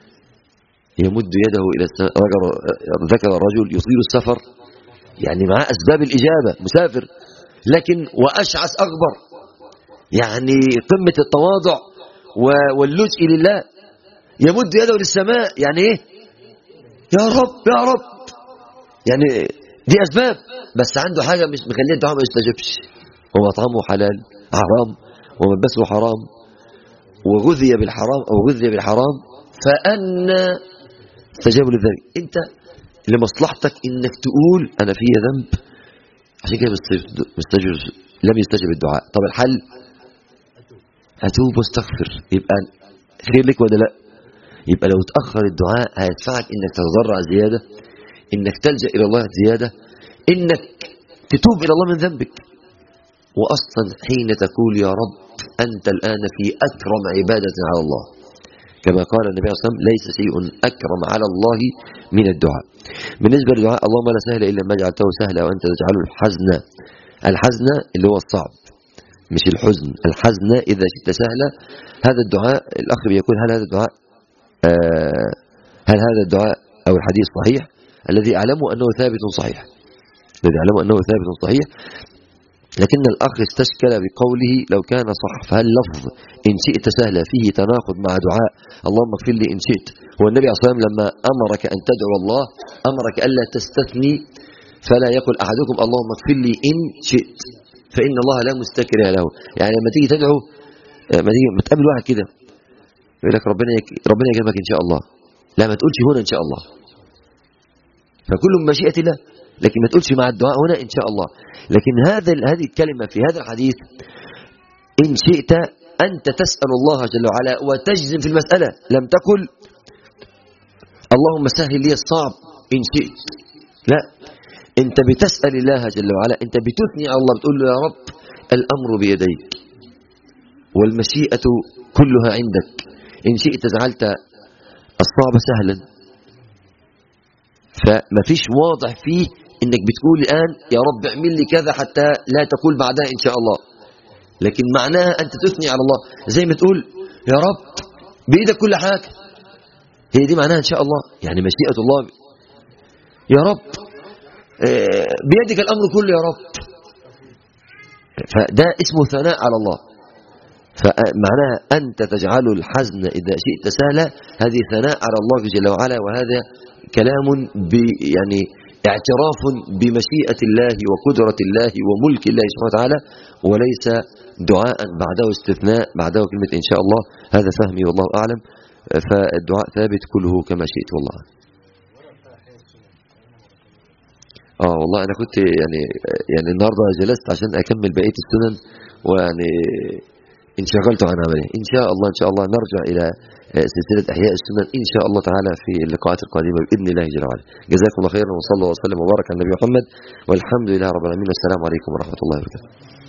يمد يده الى السماء رجل- ذكر الرجل يطيل السفر يعني معاه اسباب الاجابه مسافر لكن واشعث اغبر يعني قمه التواضع و- واللجء لله يمد يده للسماء يعني ايه يا رب يا رب يعني دي اسباب بس عنده حاجه مش مخليه الدعاء ما يستجبش ومطعمه حلال حرام وملبسه حرام وغذي بالحرام او غذي بالحرام فأنا استجاب لذلك انت لمصلحتك انك تقول انا في ذنب عشان كده مست- مستجب لم يستجب الدعاء طب الحل اتوب واستغفر يبقى خير لك ولا لا يبقى لو تاخر الدعاء هيدفعك انك تتضرع زياده انك تلجا الى الله زياده انك تتوب الى الله من ذنبك واصلا حين تقول يا رب انت الان في اكرم عباده على الله كما قال النبي صلى الله عليه وسلم ليس شيء اكرم على الله من الدعاء بالنسبه للدعاء اللهم لا سهل الا ما جعلته سهلا وانت تجعله الحزن الحزن اللي هو الصعب مش الحزن الحزن اذا شئت سهلا هذا الدعاء الاخ بيقول هل هذا الدعاء آه هل هذا الدعاء او الحديث صحيح الذي اعلمه انه ثابت صحيح الذي اعلمه انه ثابت صحيح لكن الأخ استشكل بقوله لو كان صح فهل لفظ إن شئت سهلا فيه تناقض مع دعاء اللهم اغفر لي إن شئت هو النبي عليه الصلاة والسلام لما أمرك أن تدعو الله أمرك ألا تستثني فلا يقل أحدكم اللهم اغفر لي إن شئت فإن الله لا مستكره له يعني لما تيجي تدعو لما تيجي ما تقابل واحد كده يقول لك ربنا يك... ربنا يكرمك إن شاء الله لا ما تقولش هنا إن شاء الله فكل مشيئة الله لكن ما تقولش مع الدعاء هنا إن شاء الله لكن هذا هذه الكلمة في هذا الحديث إن شئت أنت تسأل الله جل وعلا وتجزم في المسألة لم تقل اللهم سهل لي الصعب إن شئت لا أنت بتسأل الله جل وعلا أنت بتثني على الله بتقول له يا رب الأمر بيديك والمشيئة كلها عندك إن شئت جعلت الصعب سهلا فما فيش واضح فيه انك بتقول الان يا رب اعمل لي كذا حتى لا تقول بعدها ان شاء الله لكن معناها انت تثني على الله زي ما تقول يا رب بايدك كل حاجه هي دي معناها ان شاء الله يعني مشيئه الله يا رب آه، بيدك الامر كله يا رب فده اسمه ثناء على الله فمعناها أنت تجعل الحزن إذا شئت سهلا هذه ثناء على الله جل وعلا وهذا كلام ب يعني اعتراف بمشيئة الله وقدرة الله وملك الله سبحانه وتعالى وليس دعاء بعده استثناء بعده كلمة إن شاء الله هذا فهمي والله أعلم فالدعاء ثابت كله كما شئت والله اه والله انا كنت يعني يعني النهارده جلست عشان اكمل بقيه السنن ويعني انشغلت عن عمليه ان شاء الله ان شاء الله نرجع الى سلسله احياء السنن ان شاء الله تعالى في اللقاءات القادمه باذن الله جل وعلا جزاكم الله خيرا وصلى الله وسلم وبارك على النبي محمد والحمد لله رب العالمين والسلام عليكم ورحمه الله وبركاته